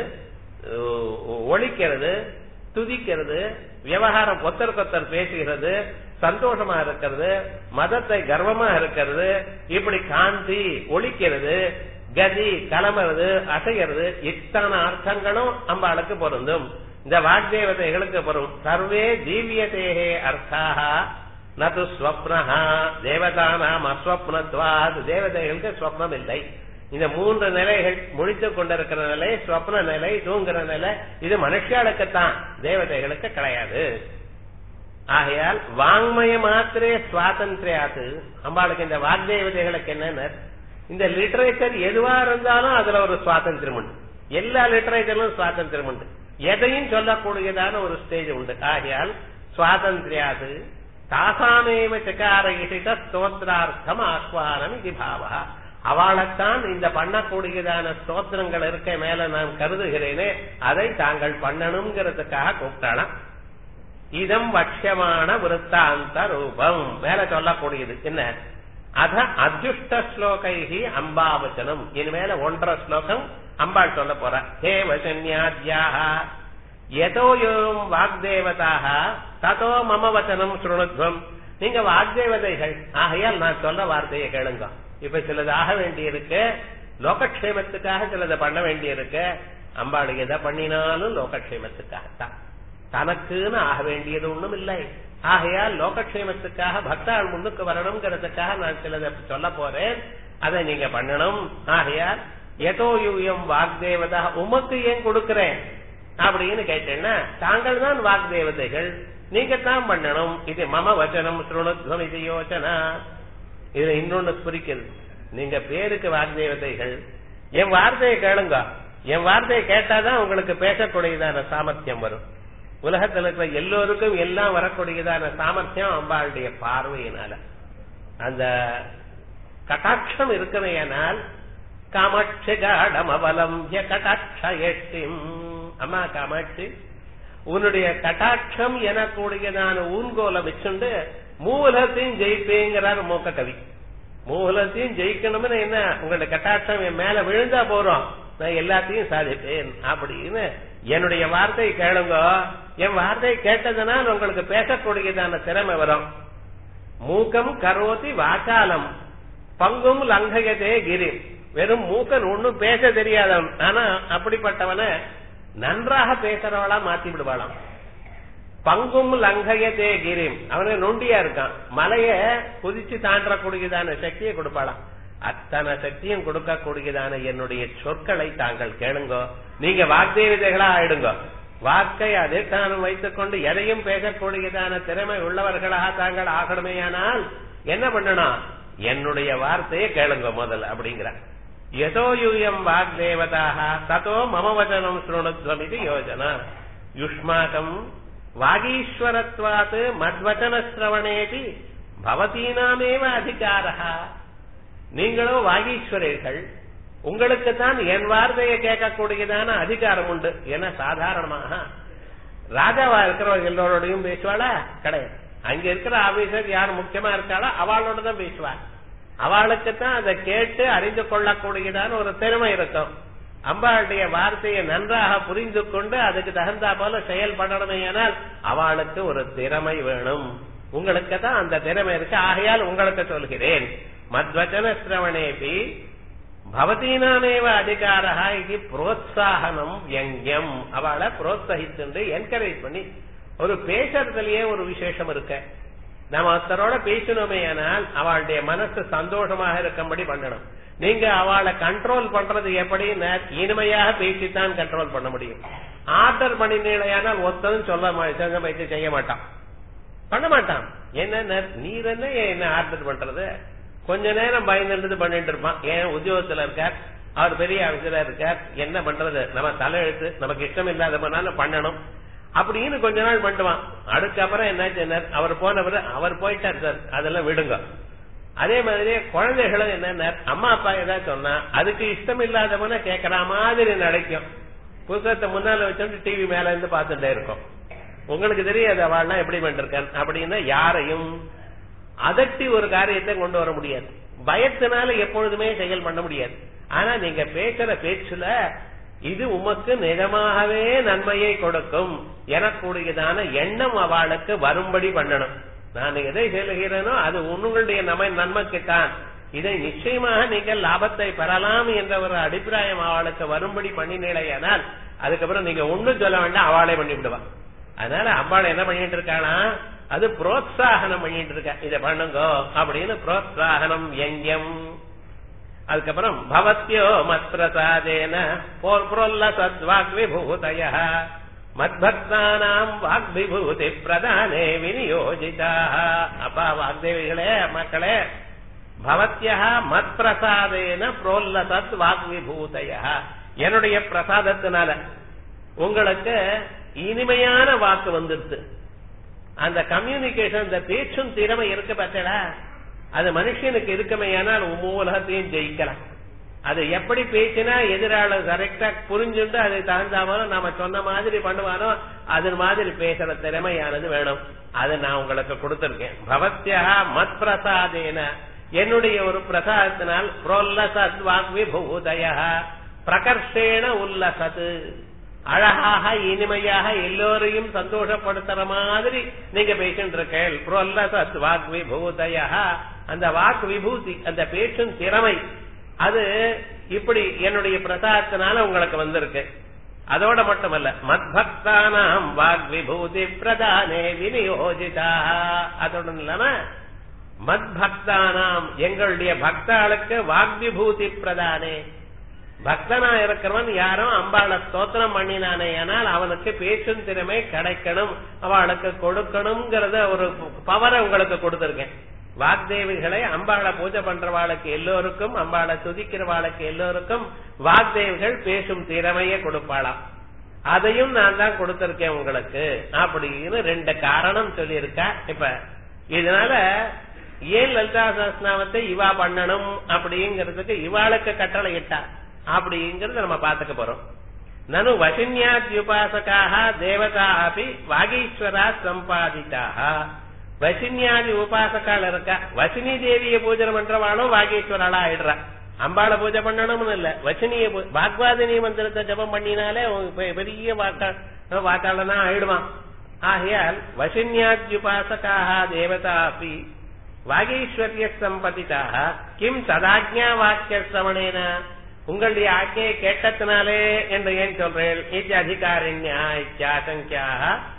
ஒழிக்கிறது துதிக்கிறது விவகாரம் ஒத்தருக்கொத்தர் பேசுகிறது சந்தோஷமா இருக்கிறது மதத்தை கர்வமா இருக்கிறது இப்படி காந்தி ஒழிக்கிறது கதி கிளம்புறது அசைகிறது இத்தனை அர்த்தங்களும் அம்பாளுக்கு பொருந்தும் இந்த வாக்தேவதைகளுக்கு பொருள் சர்வே தீவியதேகே அர்த்தாக நது ஸ்வப்னஹா தேவதானாம் அஸ்வப்னத்வாத் தேவதைகளுக்கு ஸ்வப்னம் இல்லை இந்த மூன்று நிலைகள் முடித்துக் கொண்டிருக்கிற நிலை ஸ்வப்ன நிலை தூங்குற நிலை இது மனுஷாளுக்குத்தான் தேவதைகளுக்கு கிடையாது ஆகையால் வாங்மய மாத்திரே சுவாதந்திரியாது அம்பாளுக்கு இந்த வாக்தேவதைகளுக்கு என்னன்னு இந்த லிட்டரேச்சர் எதுவா இருந்தாலும் அதுல ஒரு சுவாதந்திரம் உண்டு எல்லா லிட்டரேச்சரும் சுவாதந்திரம் உண்டு எதையும் சொல்லக்கூடியதான ஒரு ஸ்டேஜ் உண்டு ஆகையால் சுவாதந்திரியாது தாசாமேவ சகார இசித ஸ்தோத்திரார்த்தம் ஆஸ்வானம் இது பாவா அவளைத்தான் இந்த பண்ணக்கூடியதான ஸ்தோத்திரங்கள் இருக்க மேல நான் கருதுகிறேனே அதை தாங்கள் பண்ணணுங்கிறதுக்காக கூப்பிட்டானா இதம் வட்சியமான விருத்தாந்த ரூபம் மேல சொல்லக்கூடியது என்ன அத அத்யுஷ்ட ஸ்லோகைகி அம்பாவச்சனம் இனிமேல ஒன்றரை ஸ்லோகம் அம்பாள் சொல்ல போற ஹே வசன்யாத்யாக எதோ யோம் வாக்தேவதாக ததோ மம வச்சனம் சுருணுத்வம் நீங்க வாக்தேவதைகள் ஆகையால் நான் சொல்ல வார்த்தையை கேளுங்க இப்ப சிலது ஆக வேண்டியிருக்கு லோகக்ஷேமத்துக்காக சிலதை பண்ண வேண்டியிருக்கு அம்பாள் எதை பண்ணினாலும் லோகக்ஷேமத்துக்காகத்தான் தனக்குன்னு ஆக வேண்டியது ஒண்ணும் இல்லை ஆகையால் லோகக்ஷேமத்துக்காக பக்தாள் முன்னுக்கு வரணுங்கிறதுக்காக நான் சிலதை சொல்ல போறேன் அதை நீங்க பண்ணணும் ஆகையால் எதோ யூயம் வாக்தேவதா உமக்கு ஏன் கொடுக்கிறேன் அப்படின்னு கேட்டேன்னா தாங்கள் தான் வாக்தேவதைகள் நீங்க தான் பண்ணணும் இது மம வச்சனம் சுருணுத்வம் இது யோசனா இதுல இன்னொன்னு குறிக்கிறது நீங்க பேருக்கு வாக்தேவதைகள் என் வார்த்தையை கேளுங்க என் வார்த்தையை கேட்டாதான் உங்களுக்கு பேசக்கூடியதான சாமர்த்தியம் வரும் உலகத்துல இருக்கிற எல்லோருக்கும் எல்லாம் வரக்கூடியதான சாமர்த்தியம் அம்பாளுடைய பார்வையினால அந்த கட்டாட்சம் இருக்கிறையானால் காமாட்சி காடம் அவலம்பிய கட்டாட்ச எட்டிம் அம்மா காமாட்சி உன்னுடைய கட்டாட்சம் எனக்கூடியதான ஊன்கோலை வச்சுண்டு மூலத்தையும் ஜெயிப்பேங்கிறார் மூக்க கவி மூலத்தையும் ஜெயிக்கணும்னு என்ன உங்களுடைய கட்டாட்சம் என் மேல விழுந்தா போறோம் நான் எல்லாத்தையும் சாதிப்பேன் அப்படின்னு என்னுடைய வார்த்தை கேளுங்க என் வார்த்தை கேட்டதுனால் உங்களுக்கு பேசக்கூடியதான திறமை வரும் மூக்கம் கரோதி வாக்காலம் பங்கும் லங்கயதே கிரி வெறும் மூக்கன் ஒண்ணும் பேச தெரியாதவன் ஆனா அப்படிப்பட்டவன நன்றாக பேசுறவளா மாத்தி விடுவாளாம் பங்கும் லங்கயத்தே கிரிம் அவனு நொண்டியா இருக்கான் மலைய குதிச்சு தாண்டக்கூடியதான சக்தியை கொடுப்பாளாம் அத்தனை சக்தியும் கொடுக்கக்கூடியதான என்னுடைய சொற்களை தாங்கள் கேளுங்க நீங்க வாக்தேவிதைகளா ஆயிடுங்க வாக்கை அதிர்ஷ்டானம் வைத்துக் கொண்டு எதையும் பேசக்கூடியதான திறமை உள்ளவர்களாக தாங்கள் ஆகணுமேயானால் என்ன பண்ணணும் என்னுடைய வார்த்தையை கேளுங்க முதல்ல அப்படிங்கிற எதோ யூயம் வாக்தேவதாக ததோ மம வச்சனம் சுருணுத்வம் இது யோஜனா யுஷ்மாகம் வாகீஸ்வரத்வாத் மத்வச்சன சிரவணேதி பவதீனாமேவ அதிகாரா நீங்களோ வாகீஸ்வரர்கள் உங்களுக்கு தான் என் வார்த்தையை கேட்கக்கூடியதான அதிகாரம் உண்டு என சாதாரணமாக ராஜாவா இருக்கிறவங்க எல்லோரோடையும் பேசுவாளா கிடையாது அங்க இருக்கிற ஆபீசர் யார் முக்கியமா இருக்காளோ அவளோட தான் பேசுவாள் அவளுக்கு தான் அதை கேட்டு அறிந்து கொள்ளக்கூடியதான ஒரு திறமை இருக்கும் அம்பாளுடைய வார்த்தையை நன்றாக புரிந்து கொண்டு அதுக்கு தகுந்தா போல செயல்படணுமே ஆனால் அவளுக்கு ஒரு திறமை வேணும் உங்களுக்கு தான் அந்த திறமை இருக்கு ஆகையால் உங்களுக்கு சொல்கிறேன் மத்வச்சன சிரவணேபி பவதீனாமேவ அதிகாரா இது புரோத்சாகனம் வியங்கியம் அவளை புரோத்சகித்து என்கரேஜ் பண்ணி ஒரு பேசுறதுலயே ஒரு விசேஷம் இருக்க நாம ஒருத்தரோட பேசணுமே ஆனால் அவளுடைய மனசு சந்தோஷமாக இருக்கும்படி பண்ணணும் நீங்க அவளை கண்ட்ரோல் பண்றது எப்படி இனிமையாக பேசித்தான் கண்ட்ரோல் பண்ண முடியும் ஆர்டர் பண்ணினீழையானால் ஒருத்தரும் சொல்ல வைத்து செய்ய மாட்டான் பண்ண மாட்டான் என்ன நீர் என்ன என்ன ஆர்டர் பண்றது கொஞ்ச நேரம் பயந்துட்டு பண்ணிட்டு இருப்பான் ஏன் உத்தியோகத்துல இருக்கார் அவர் பெரிய ஆபீசரா இருக்கார் என்ன பண்றது நம்ம தலையெழுத்து நமக்கு இஷ்டம் இல்லாத பண்ணாலும் பண்ணணும் அப்படின்னு கொஞ்ச நாள் பண்ணுவான் அதுக்கப்புறம் என்ன அவர் போனவர் அவர் போயிட்டார் சார் அதெல்லாம் விடுங்க அதே மாதிரி குழந்தைகளும் என்ன அம்மா அப்பா ஏதாவது சொன்னா அதுக்கு இஷ்டம் இல்லாதவன கேட்கற மாதிரி நடக்கும் புத்தகத்தை முன்னால வச்சுட்டு டிவி மேல இருந்து பார்த்துட்டே இருக்கும் உங்களுக்கு தெரியாது அவள்லாம் எப்படி பண்ணிருக்கான் அப்படின்னா யாரையும் அதட்டி ஒரு காரியத்தை கொண்டு வர முடியாது பயத்தினால எப்பொழுதுமே செயல் பண்ண முடியாது ஆனா நீங்க பேசுற பேச்சுல இது உமக்கு நிஜமாகவே நன்மையை கொடுக்கும் எனக்கூடியதான எண்ணம் அவளுக்கு வரும்படி பண்ணணும் நான் எதை சொல்லுகிறேனோ அது உங்களுடைய நம்ம நன்மைக்குத்தான் இதை நிச்சயமாக நீங்கள் லாபத்தை பெறலாம் என்ற ஒரு அபிப்பிராயம் அவளுக்கு வரும்படி பண்ணினேனால் அதுக்கப்புறம் நீங்க ஒண்ணும் சொல்ல வேண்டாம் அவளே பண்ணி விடுவான் அதனால அம்பாள் என்ன பண்ணிட்டு இருக்காளா அது புரோத்சாகனம் பண்ணிட்டு இருக்க இதை பண்ணுங்க அப்படின்னு புரோத்சாகனம் எங்கம் அதுக்கப்புறம் பவத்யோ மத் பிரசாதேன புரோல்ல சத்வாக் விபூதய மத்பக்தானாம் வாக் விபூதி பிரதானே விநியோஜிதா அப்பா வாக்தேவிகளே மக்களே பவத்யா மத் பிரசாதேன புரோல்ல சத் வாக் விபூதய என்னுடைய பிரசாதத்தினால உங்களுக்கு இனிமையான வாக்கு வந்துருது அந்த கம்யூனிகேஷன் இந்த பேச்சும் திறமை இருக்கு பார்த்தடா அது மனுஷனுக்கு இருக்குமையானால் உலகத்தையும் ஜெயிக்கலாம் அது எப்படி பேசினா எதிராளர் கரெக்டா புரிஞ்சுட்டு அதை தகுந்தாமலும் நாம சொன்ன மாதிரி பண்ணுவானோ அது மாதிரி பேசுற திறமையானது வேணும் அது நான் உங்களுக்கு கொடுத்திருக்கேன் பவத்யா மத் பிரசாதேன என்னுடைய ஒரு பிரசாதத்தினால் புரோல்லசத் வாக்வி பூதய பிரகர்ஷேன உல்லசது அழகாக இனிமையாக எல்லோரையும் சந்தோஷப்படுத்துற மாதிரி நீங்க பேசிட்டு இருக்கேள் புரோல்லசத் வாக் விபூதய அந்த வாக் விபூதி அந்த பேச்சும் திறமை அது இப்படி என்னுடைய பிரசாதத்தினால உங்களுக்கு வந்திருக்கு அதோட மட்டுமல்ல மத்பக்தானாம் வாக் விபூதி பிரதானே விநியோஜிதா அதோட இல்லாம மத்பக்தானாம் எங்களுடைய பக்தாளுக்கு வாக் விபூதி பிரதானே பக்தனா இருக்கிறவன் யாரும் அம்பாளை ஸ்தோத்திரம் பண்ணினானே ஆனால் அவனுக்கு பேச்சும் திறமை கிடைக்கணும் அவளுக்கு கொடுக்கணுங்கிறத ஒரு பவரை உங்களுக்கு கொடுத்திருக்கேன் வாக்தேவிகளை அம்பாளை பூஜை பண்றவாளுக்கு எல்லோருக்கும் அம்பாளை துதிக்கிறவாளுக்கு எல்லோருக்கும் வாக்தேவிகள் பேசும் திறமையை கொடுப்பாளாம் அதையும் நான் தான் கொடுத்திருக்கேன் உங்களுக்கு அப்படின்னு ரெண்டு காரணம் சொல்லியிருக்கா இப்ப இதனால ஏன் லலிதா சஹஸ்நாமத்தை இவா பண்ணணும் அப்படிங்கறதுக்கு இவாளுக்கு கட்டளை இட்டா அப்படிங்கறத நம்ம பாத்துக்க போறோம் நனு வசின்யாத்யுபாசகாக தேவதா அப்படி வாகீஸ்வரா சம்பாதிதாக வசின்யாதி உபாசக்கால் இருக்கா வசினி தேவிய பூஜை பண்றவாளும் வாகீஸ்வராளா ஆயிடுறா அம்பாளை பூஜை பண்ணணும்னு இல்ல வசினிய வாக்வாதினி மந்திரத்தை ஜபம் பண்ணினாலே பெரிய வாக்கா வாக்காளனா ஆயிடுவான் ஆகையால் வசின்யாத்யுபாசகாக தேவதா அப்படி வாகீஸ்வரிய சம்பதிதாக கிம் ததாஜ்ஞா வாக்கிய சிரவணேன உங்களுடைய ஆக்கையை கேட்டத்தினாலே என்று ஏன் சொல்றேன் இது அதிகாரிண்யா இத்தியாசங்கியாக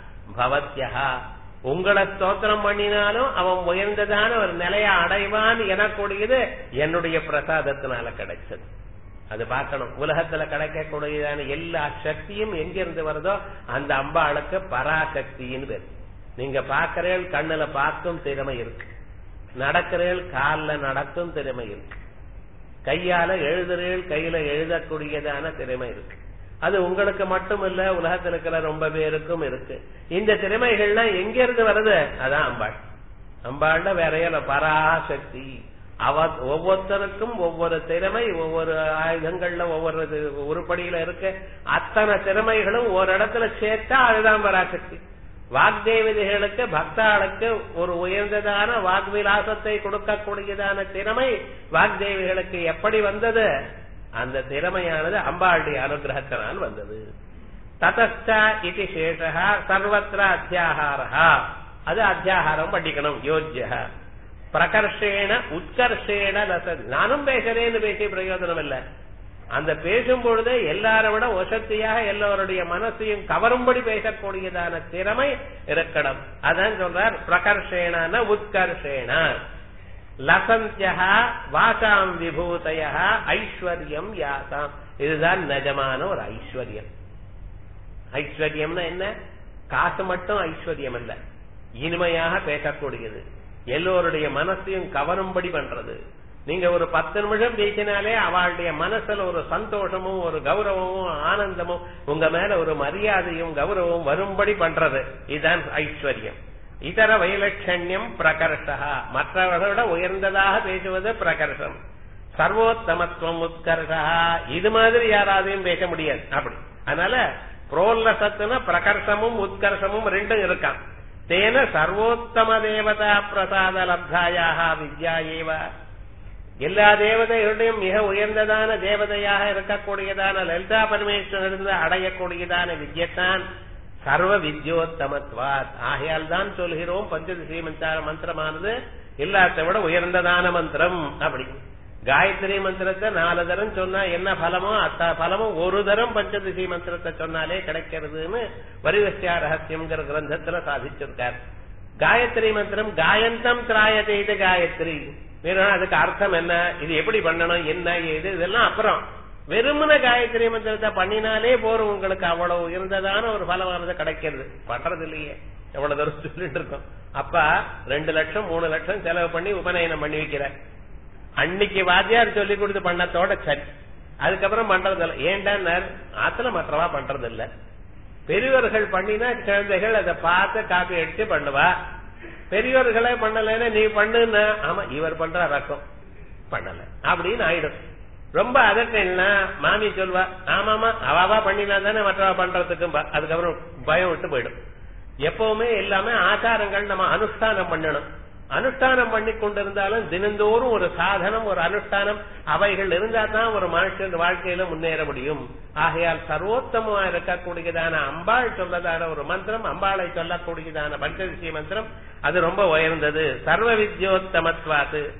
பவத்யா உங்களை ஸ்தோத்திரம் பண்ணினாலும் அவன் உயர்ந்ததான ஒரு நிலையை அடைவான் எனக்கூடியது என்னுடைய பிரசாதத்தினால கிடைச்சது அது பார்க்கணும் உலகத்துல கிடைக்கக்கூடியதான எல்லா சக்தியும் எங்கிருந்து வருதோ அந்த அம்பாளுக்கு பராசக்தின்னு பேர் நீங்க பாக்கிறேன் கண்ணுல பார்க்கும் திறமை இருக்கு நடக்கிறேன் காலில் நடக்கும் திறமை இருக்கு கையால எழுதுறேன் கையில எழுதக்கூடியதான திறமை இருக்கு அது உங்களுக்கு மட்டும் இல்ல உலகத்தில் இருக்கிற ரொம்ப பேருக்கும் இருக்கு இந்த திறமைகள்லாம் எங்க இருந்து வருது அதான் அம்பாள் அம்பாள்ல வேற பராசக்தி அவ ஒவ்வொருத்தருக்கும் ஒவ்வொரு திறமை ஒவ்வொரு ஆயுதங்கள்ல ஒவ்வொரு உருப்படியில இருக்கு அத்தனை திறமைகளும் ஒரு இடத்துல சேர்த்தா அதுதான் பராசக்தி வாக்தேவதைகளுக்கு பக்தாளுக்கு ஒரு உயர்ந்ததான வாக்விலாசத்தை கொடுக்கக்கூடியதான திறமை வாக்தேவிகளுக்கு எப்படி வந்தது அந்த திறமையானது அம்பாளுடைய அனுகிரகத்தினால் வந்தது ததஸ்தா இது சேஷா சர்வத்திர அத்தியாகாரா அது அத்தியாகாரம் படிக்கணும் யோஜ்ய பிரகர்ஷேன உத்கர்ஷேன ரச நானும் பேசுறேன்னு பேசி பிரயோஜனம் இல்ல அந்த பேசும் பொழுதே எல்லாரை விட வசத்தியாக எல்லோருடைய மனசையும் கவரும்படி பேசக்கூடியதான திறமை இருக்கணும் அதான் சொல்றார் பிரகர்ஷேன உத்கர்ஷேன லசந்தியா வாசாம் விபூதய ஐஸ்வர்யம் யாசாம் இதுதான் நிஜமான ஒரு ஐஸ்வர்யம் ஐஸ்வர்யம்னா என்ன காசு மட்டும் ஐஸ்வர்யம் அல்ல இனிமையாக பேசக்கூடியது எல்லோருடைய மனசையும் கவரும்படி பண்றது நீங்க ஒரு பத்து நிமிஷம் பேசினாலே அவளுடைய மனசுல ஒரு சந்தோஷமும் ஒரு கௌரவமும் ஆனந்தமும் உங்க மேல ஒரு மரியாதையும் கௌரவமும் வரும்படி பண்றது இதுதான் ஐஸ்வர்யம் இதர வைலட்சண்யம் பிரகர்ஷா மற்றவர்களோட உயர்ந்ததாக பேசுவது பிரகர்ஷம் சர்வோத்தமத்துவம் உத்கர்ஷா இது மாதிரி யாராலையும் பேச முடியாது அப்படி அதனால புரோல்லசத்துனா பிரகர்ஷமும் உத்கர்ஷமும் ரெண்டும் இருக்கான் தேன சர்வோத்தம தேவதா பிரசாத லப்தாயாக வித்யா ஏவ எல்லா தேவதைகளுடையும் மிக உயர்ந்ததான தேவதையாக இருக்கக்கூடியதான லலிதா பரமேஸ்வரிலிருந்து அடையக்கூடியதான வித்யத்தான் சர்வ வித்யோத்தமத்வாத் ஆகையால் தான் சொல்கிறோம் பஞ்சதசி மந்திர மந்திரமானது எல்லாத்தை விட உயர்ந்ததான மந்திரம் அப்படி காயத்ரி மந்திரத்தை நாலு தரம் சொன்னா என்ன பலமோ அத்த பலமும் ஒரு தரம் பஞ்சதசி மந்திரத்தை சொன்னாலே கிடைக்கிறதுன்னு வரிவசியா ரகசியம்ங்கிற கிரந்தத்துல சாதிச்சிருக்கார் காயத்ரி மந்திரம் காயந்தம் திராயதே இது காயத்ரி வேணும் அதுக்கு அர்த்தம் என்ன இது எப்படி பண்ணணும் என்ன ஏது இதெல்லாம் அப்புறம் வெறுமன காயத்ரி மந்திரத்தை பண்ணினாலே போறோம் உங்களுக்கு அவ்வளவு உயர்ந்ததான ஒரு பலமானது கிடைக்கிறது பண்றது இல்லையே எவ்வளவு தூரம் சொல்லிட்டு இருக்கோம் அப்பா ரெண்டு லட்சம் மூணு லட்சம் செலவு பண்ணி உபநயனம் பண்ணி வைக்கிற அன்னைக்கு வாத்தியார் சொல்லி கொடுத்து பண்ணத்தோட சரி அதுக்கப்புறம் பண்றது இல்ல ஏன்டா ஆத்துல மற்றவா பண்றது இல்ல பெரியவர்கள் பண்ணினா குழந்தைகள் அதை பார்த்து காப்பி அடிச்சு பண்ணுவா பெரியவர்களே பண்ணலன்னா நீ பண்ணுன்னா ஆமா இவர் பண்ற ரக்கம் பண்ணல அப்படின்னு ஆயிடும் ரொம்ப அதட்டா மாமி சொல்வா ஆமாமா அவாவா பண்ணினா தானே மற்றவா பண்றதுக்கும் அதுக்கப்புறம் பயம் விட்டு போயிடும் எப்பவுமே எல்லாமே ஆச்சாரங்கள் நம்ம அனுஷ்டானம் பண்ணணும் அனுஷ்டானம் பண்ணி கொண்டிருந்தாலும் தினந்தோறும் ஒரு சாதனம் ஒரு அனுஷ்டானம் அவைகள் இருந்தா தான் ஒரு மனுஷன் வாழ்க்கையில முன்னேற முடியும் ஆகையால் சர்வோத்தமமா இருக்கக்கூடியதான அம்பாள் சொல்லதான ஒரு மந்திரம் அம்பாளை சொல்லக்கூடியதான பஞ்சதிசி மந்திரம் அது ரொம்ப உயர்ந்தது சர்வ வித்யோத்தமத்வாது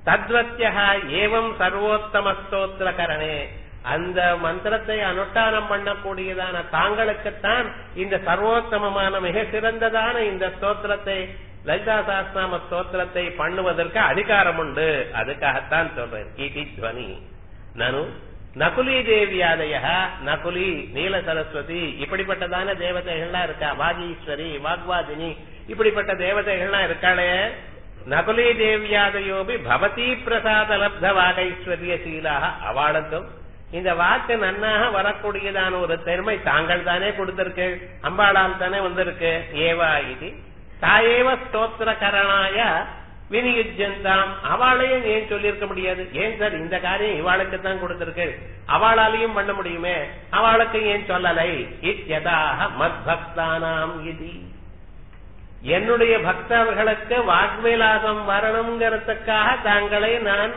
தத்வத்தியா ஏவம் சர்வோத்தம ஸ்தோத்திர கரணே அந்த மந்திரத்தை அனுஷ்டானம் பண்ணக்கூடியதான தாங்களுக்குத்தான் இந்த சர்வோத்தமமான மிக சிறந்ததான இந்த ஸ்தோத்திரத்தை லலிதா சாஸ்திராம ஸ்தோத்திரத்தை பண்ணுவதற்கு அதிகாரம் உண்டு அதுக்காகத்தான் சொல்றேன் இதி துவனி நனு நகுலி தேவியாதய நகுலி நீல சரஸ்வதி இப்படிப்பட்டதான தேவதைகள்லாம் இருக்கா வாகீஸ்வரி வாக்வாதினி இப்படிப்பட்ட தேவதைகள்லாம் இருக்காளே நகுலி தேவியாதையோபி பவதி பிரசாத லப்த வாகைஸ்வரிய சீலாக அவளுக்கும் இந்த வாக்கு நன்னாக வரக்கூடியதான ஒரு பெருமை தாங்கள் தானே கொடுத்திருக்கு அம்பாளால் தானே வந்திருக்கு ஏவா இது தாயேவ ஸ்தோத்திர கரணாய வினியுஜந்தாம் அவளையும் ஏன் சொல்லியிருக்க முடியாது ஏன் சார் இந்த காரியம் இவாளுக்கு தான் கொடுத்திருக்கு அவளாலையும் பண்ண முடியுமே அவளுக்கு ஏன் சொல்லலை இத்யதாக மத்பக்தானாம் இது என்னுடைய பக்தர்களுக்கு வாக்விலாசம் வரணுங்கிறதுக்காக தாங்களை நான்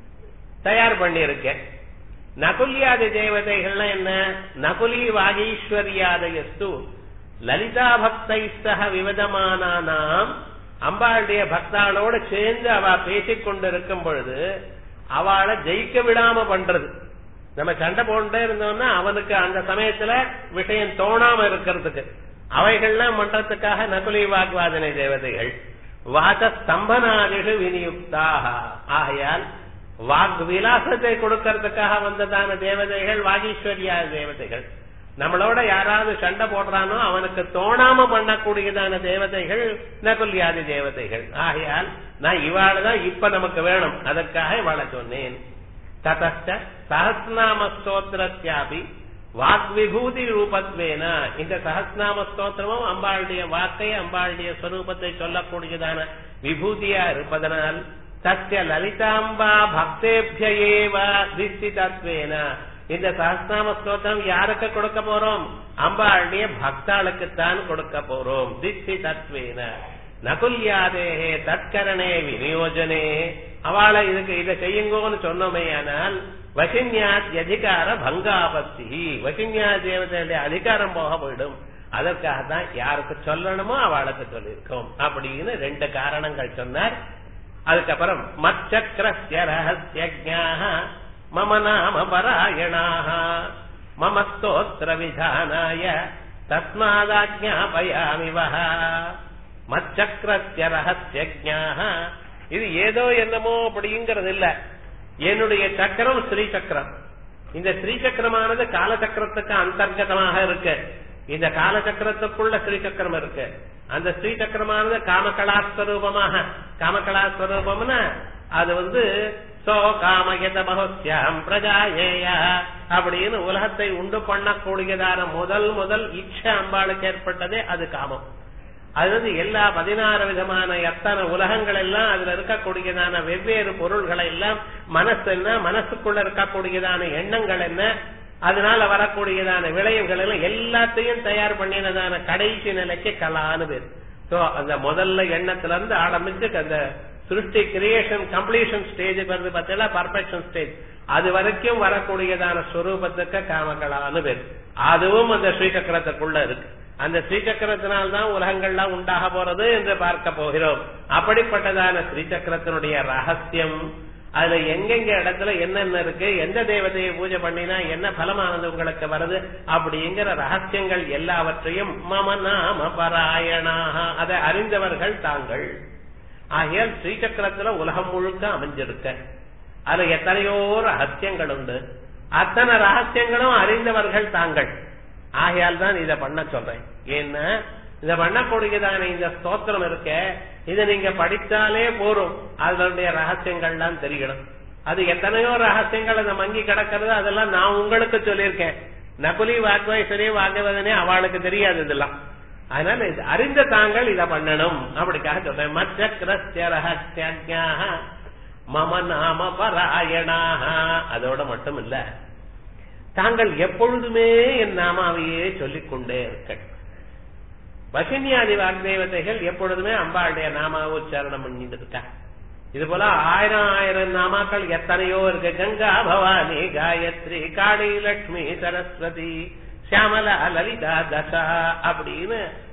தயார் பண்ணியிருக்கேன் நகுல்யாதி தேவதைகள்னா என்ன நகுலி வாகீஸ்வரியாதயஸ்து லலிதா பக்தை சக விவதமானானாம் அம்பாளுடைய பக்தாளோட சேர்ந்து அவ பேசிக் கொண்டிருக்கும் பொழுது அவளை ஜெயிக்க விடாம பண்றது நம்ம சண்டை போட்டே இருந்தோம்னா அவனுக்கு அந்த சமயத்துல விஷயம் தோணாம இருக்கிறதுக்கு அவைகள்லாம் பண்றதுக்காக நகுலி வாக்வாதனை தேவதைகள் வாத ஸ்தம்பனாதிகள் விநியுக்தாக ஆகையால் வாக் விலாசத்தை கொடுக்கறதுக்காக வந்ததான தேவதைகள் வாகீஸ்வரியா தேவதைகள் நம்மளோட யாராவது சண்டை போடுறானோ அவனுக்கு தோணாம பண்ணக்கூடியதான தேவதைகள் நகுல்யாதி தேவதைகள் ஆகையால் நான் இவாள் தான் இப்ப நமக்கு வேணும் அதற்காக இவாளை சொன்னேன் ததச்ச சஹஸ்நாம ஸ்தோத்திரத்தியாபி வாக்விபூதி ரூபத்வேன இந்த சஹஸ்நாம ஸ்தோத்திரமும் அம்பாளுடைய வாக்கை அம்பாளுடைய ஸ்வரூபத்தை சொல்லக்கூடியதான விபூதியா இருப்பதனால் சத்திய லலிதாம்பா பக்தேபிய ஏவ திஷ்டிதத்வேன இந்த சஹஸ்நாம ஸ்தோத்திரம் யாருக்கு கொடுக்க போறோம் அம்பாளுடைய பக்தாளுக்குத்தான் கொடுக்க போறோம் திஷ்டி தத்வேன நகுல்யாதேகே தற்கரணே விநியோஜனே அவளை இதுக்கு இதை செய்யுங்கோன்னு சொன்னோமே ஆனால் வசின்யாத் அதிகார பங்காபத்தி வசின்யா தேவதையுடைய அதிகாரம் போக போயிடும் அதற்காக தான் யாருக்கு சொல்லணுமோ அவளுக்கு சொல்லியிருக்கோம் அப்படின்னு ரெண்டு காரணங்கள் சொன்னார் அதுக்கப்புறம் மச்சக்கரஸ்ய ரகசியஜாக மம நாம பராயணாக மம ஸ்தோத்திர விதானாய தஸ்மாதாஜாபயாமிவஹ மச்சக்கரஸ்ய ரகசியஜாக இது ஏதோ என்னமோ அப்படிங்கிறது இல்ல என்னுடைய சக்கரம் ஸ்ரீ சக்கரம் இந்த ஸ்ரீ சக்கரமானது காலசக்கரத்துக்கு அந்தர்கதமாக இருக்கு இந்த காலசக்கரத்துக்குள்ள ஸ்ரீ சக்கரம் இருக்கு அந்த ஸ்ரீ சக்கரமானது காமகலாஸ்வரூபமாக காமகலாஸ்வரூபம்னா அது வந்து சோ காமயத பகுஸ்யாம் பிரஜாயேய அப்படின்னு உலகத்தை உண்டு பண்ணக்கூடியதான முதல் முதல் இச்ச அம்பாளுக்கு ஏற்பட்டதே அது காமம் அது வந்து எல்லா பதினாறு விதமான எத்தனை உலகங்கள் எல்லாம் அதுல இருக்கக்கூடியதான வெவ்வேறு பொருள்களை எல்லாம் மனசு என்ன மனசுக்குள்ள இருக்கக்கூடியதான எண்ணங்கள் என்ன அதனால வரக்கூடியதான விளைவுகள் எல்லாம் எல்லாத்தையும் தயார் பண்ணினதான கடைசி நிலைக்கு கலான்னு பேர் சோ அந்த முதல்ல எண்ணத்துல இருந்து ஆரம்பிச்சு அந்த சிருஷ்டி கிரியேஷன் கம்ப்ளீஷன் ஸ்டேஜுக்கு வந்து பார்த்தீங்கன்னா பர்ஃபெக்ஷன் ஸ்டேஜ் அது வரைக்கும் வரக்கூடியதான ஸ்வரூபத்துக்கு காமகலான்னு பேர் அதுவும் அந்த ஸ்ரீசக்கரத்துக்குள்ள இருக்கு அந்த ஸ்ரீசக்கரத்தினால்தான் உலகங்கள்லாம் உண்டாக போறது என்று பார்க்க போகிறோம் அப்படிப்பட்டதான ஸ்ரீசக்கரத்தினுடைய ரகசியம் அதுல எங்கெங்க இடத்துல என்னென்ன இருக்கு எந்த தேவதையை பூஜை பண்ணினா என்ன பலமானது உங்களுக்கு வருது அப்படிங்கிற ரகசியங்கள் எல்லாவற்றையும் மம நாம பராயணாக அதை அறிந்தவர்கள் தாங்கள் ஆகையால் ஸ்ரீசக்கரத்துல உலகம் முழுக்க அமைஞ்சிருக்க அதுல எத்தனையோ ரகசியங்கள் உண்டு அத்தனை ரகசியங்களும் அறிந்தவர்கள் தாங்கள் ஆகையால் தான் இதை பண்ண சொல்றேன் ஏன்னா இதை பண்ணக்கூடியதான இந்த ஸ்தோத்திரம் இருக்க இதை நீங்க படித்தாலே போரும் அதனுடைய ரகசியங்கள்லாம் தெரியணும் அது எத்தனையோ ரகசியங்கள் அந்த மங்கி கிடக்கிறது அதெல்லாம் நான் உங்களுக்கு சொல்லியிருக்கேன் நகுலி வாக்வேஸ்வரி வாக்குவதனே அவளுக்கு தெரியாது இதெல்லாம் அதனால இது அறிந்த தாங்கள் இதை பண்ணணும் அப்படிக்காக சொல்றேன் மற்ற கிரஸ்ய ரகசியாக மம நாம பராயணாக அதோட மட்டும் இல்ல தாங்கள் எப்பொழுதுமே என் நாமாவையே சொல்லிக் கொண்டே இருக்க வசின்யாதி வாக்தேவதைகள் எப்பொழுதுமே அம்பாளுடைய நாமாவை உச்சாரணம் பண்ணிட்டு இருக்கா இது போல ஆயிரம் ஆயிரம் நாமாக்கள் எத்தனையோ இருக்கு கங்கா பவானி காயத்ரி காளி லட்சுமி சரஸ்வதி சியாமலா லலிதா தசா அப்படின்னு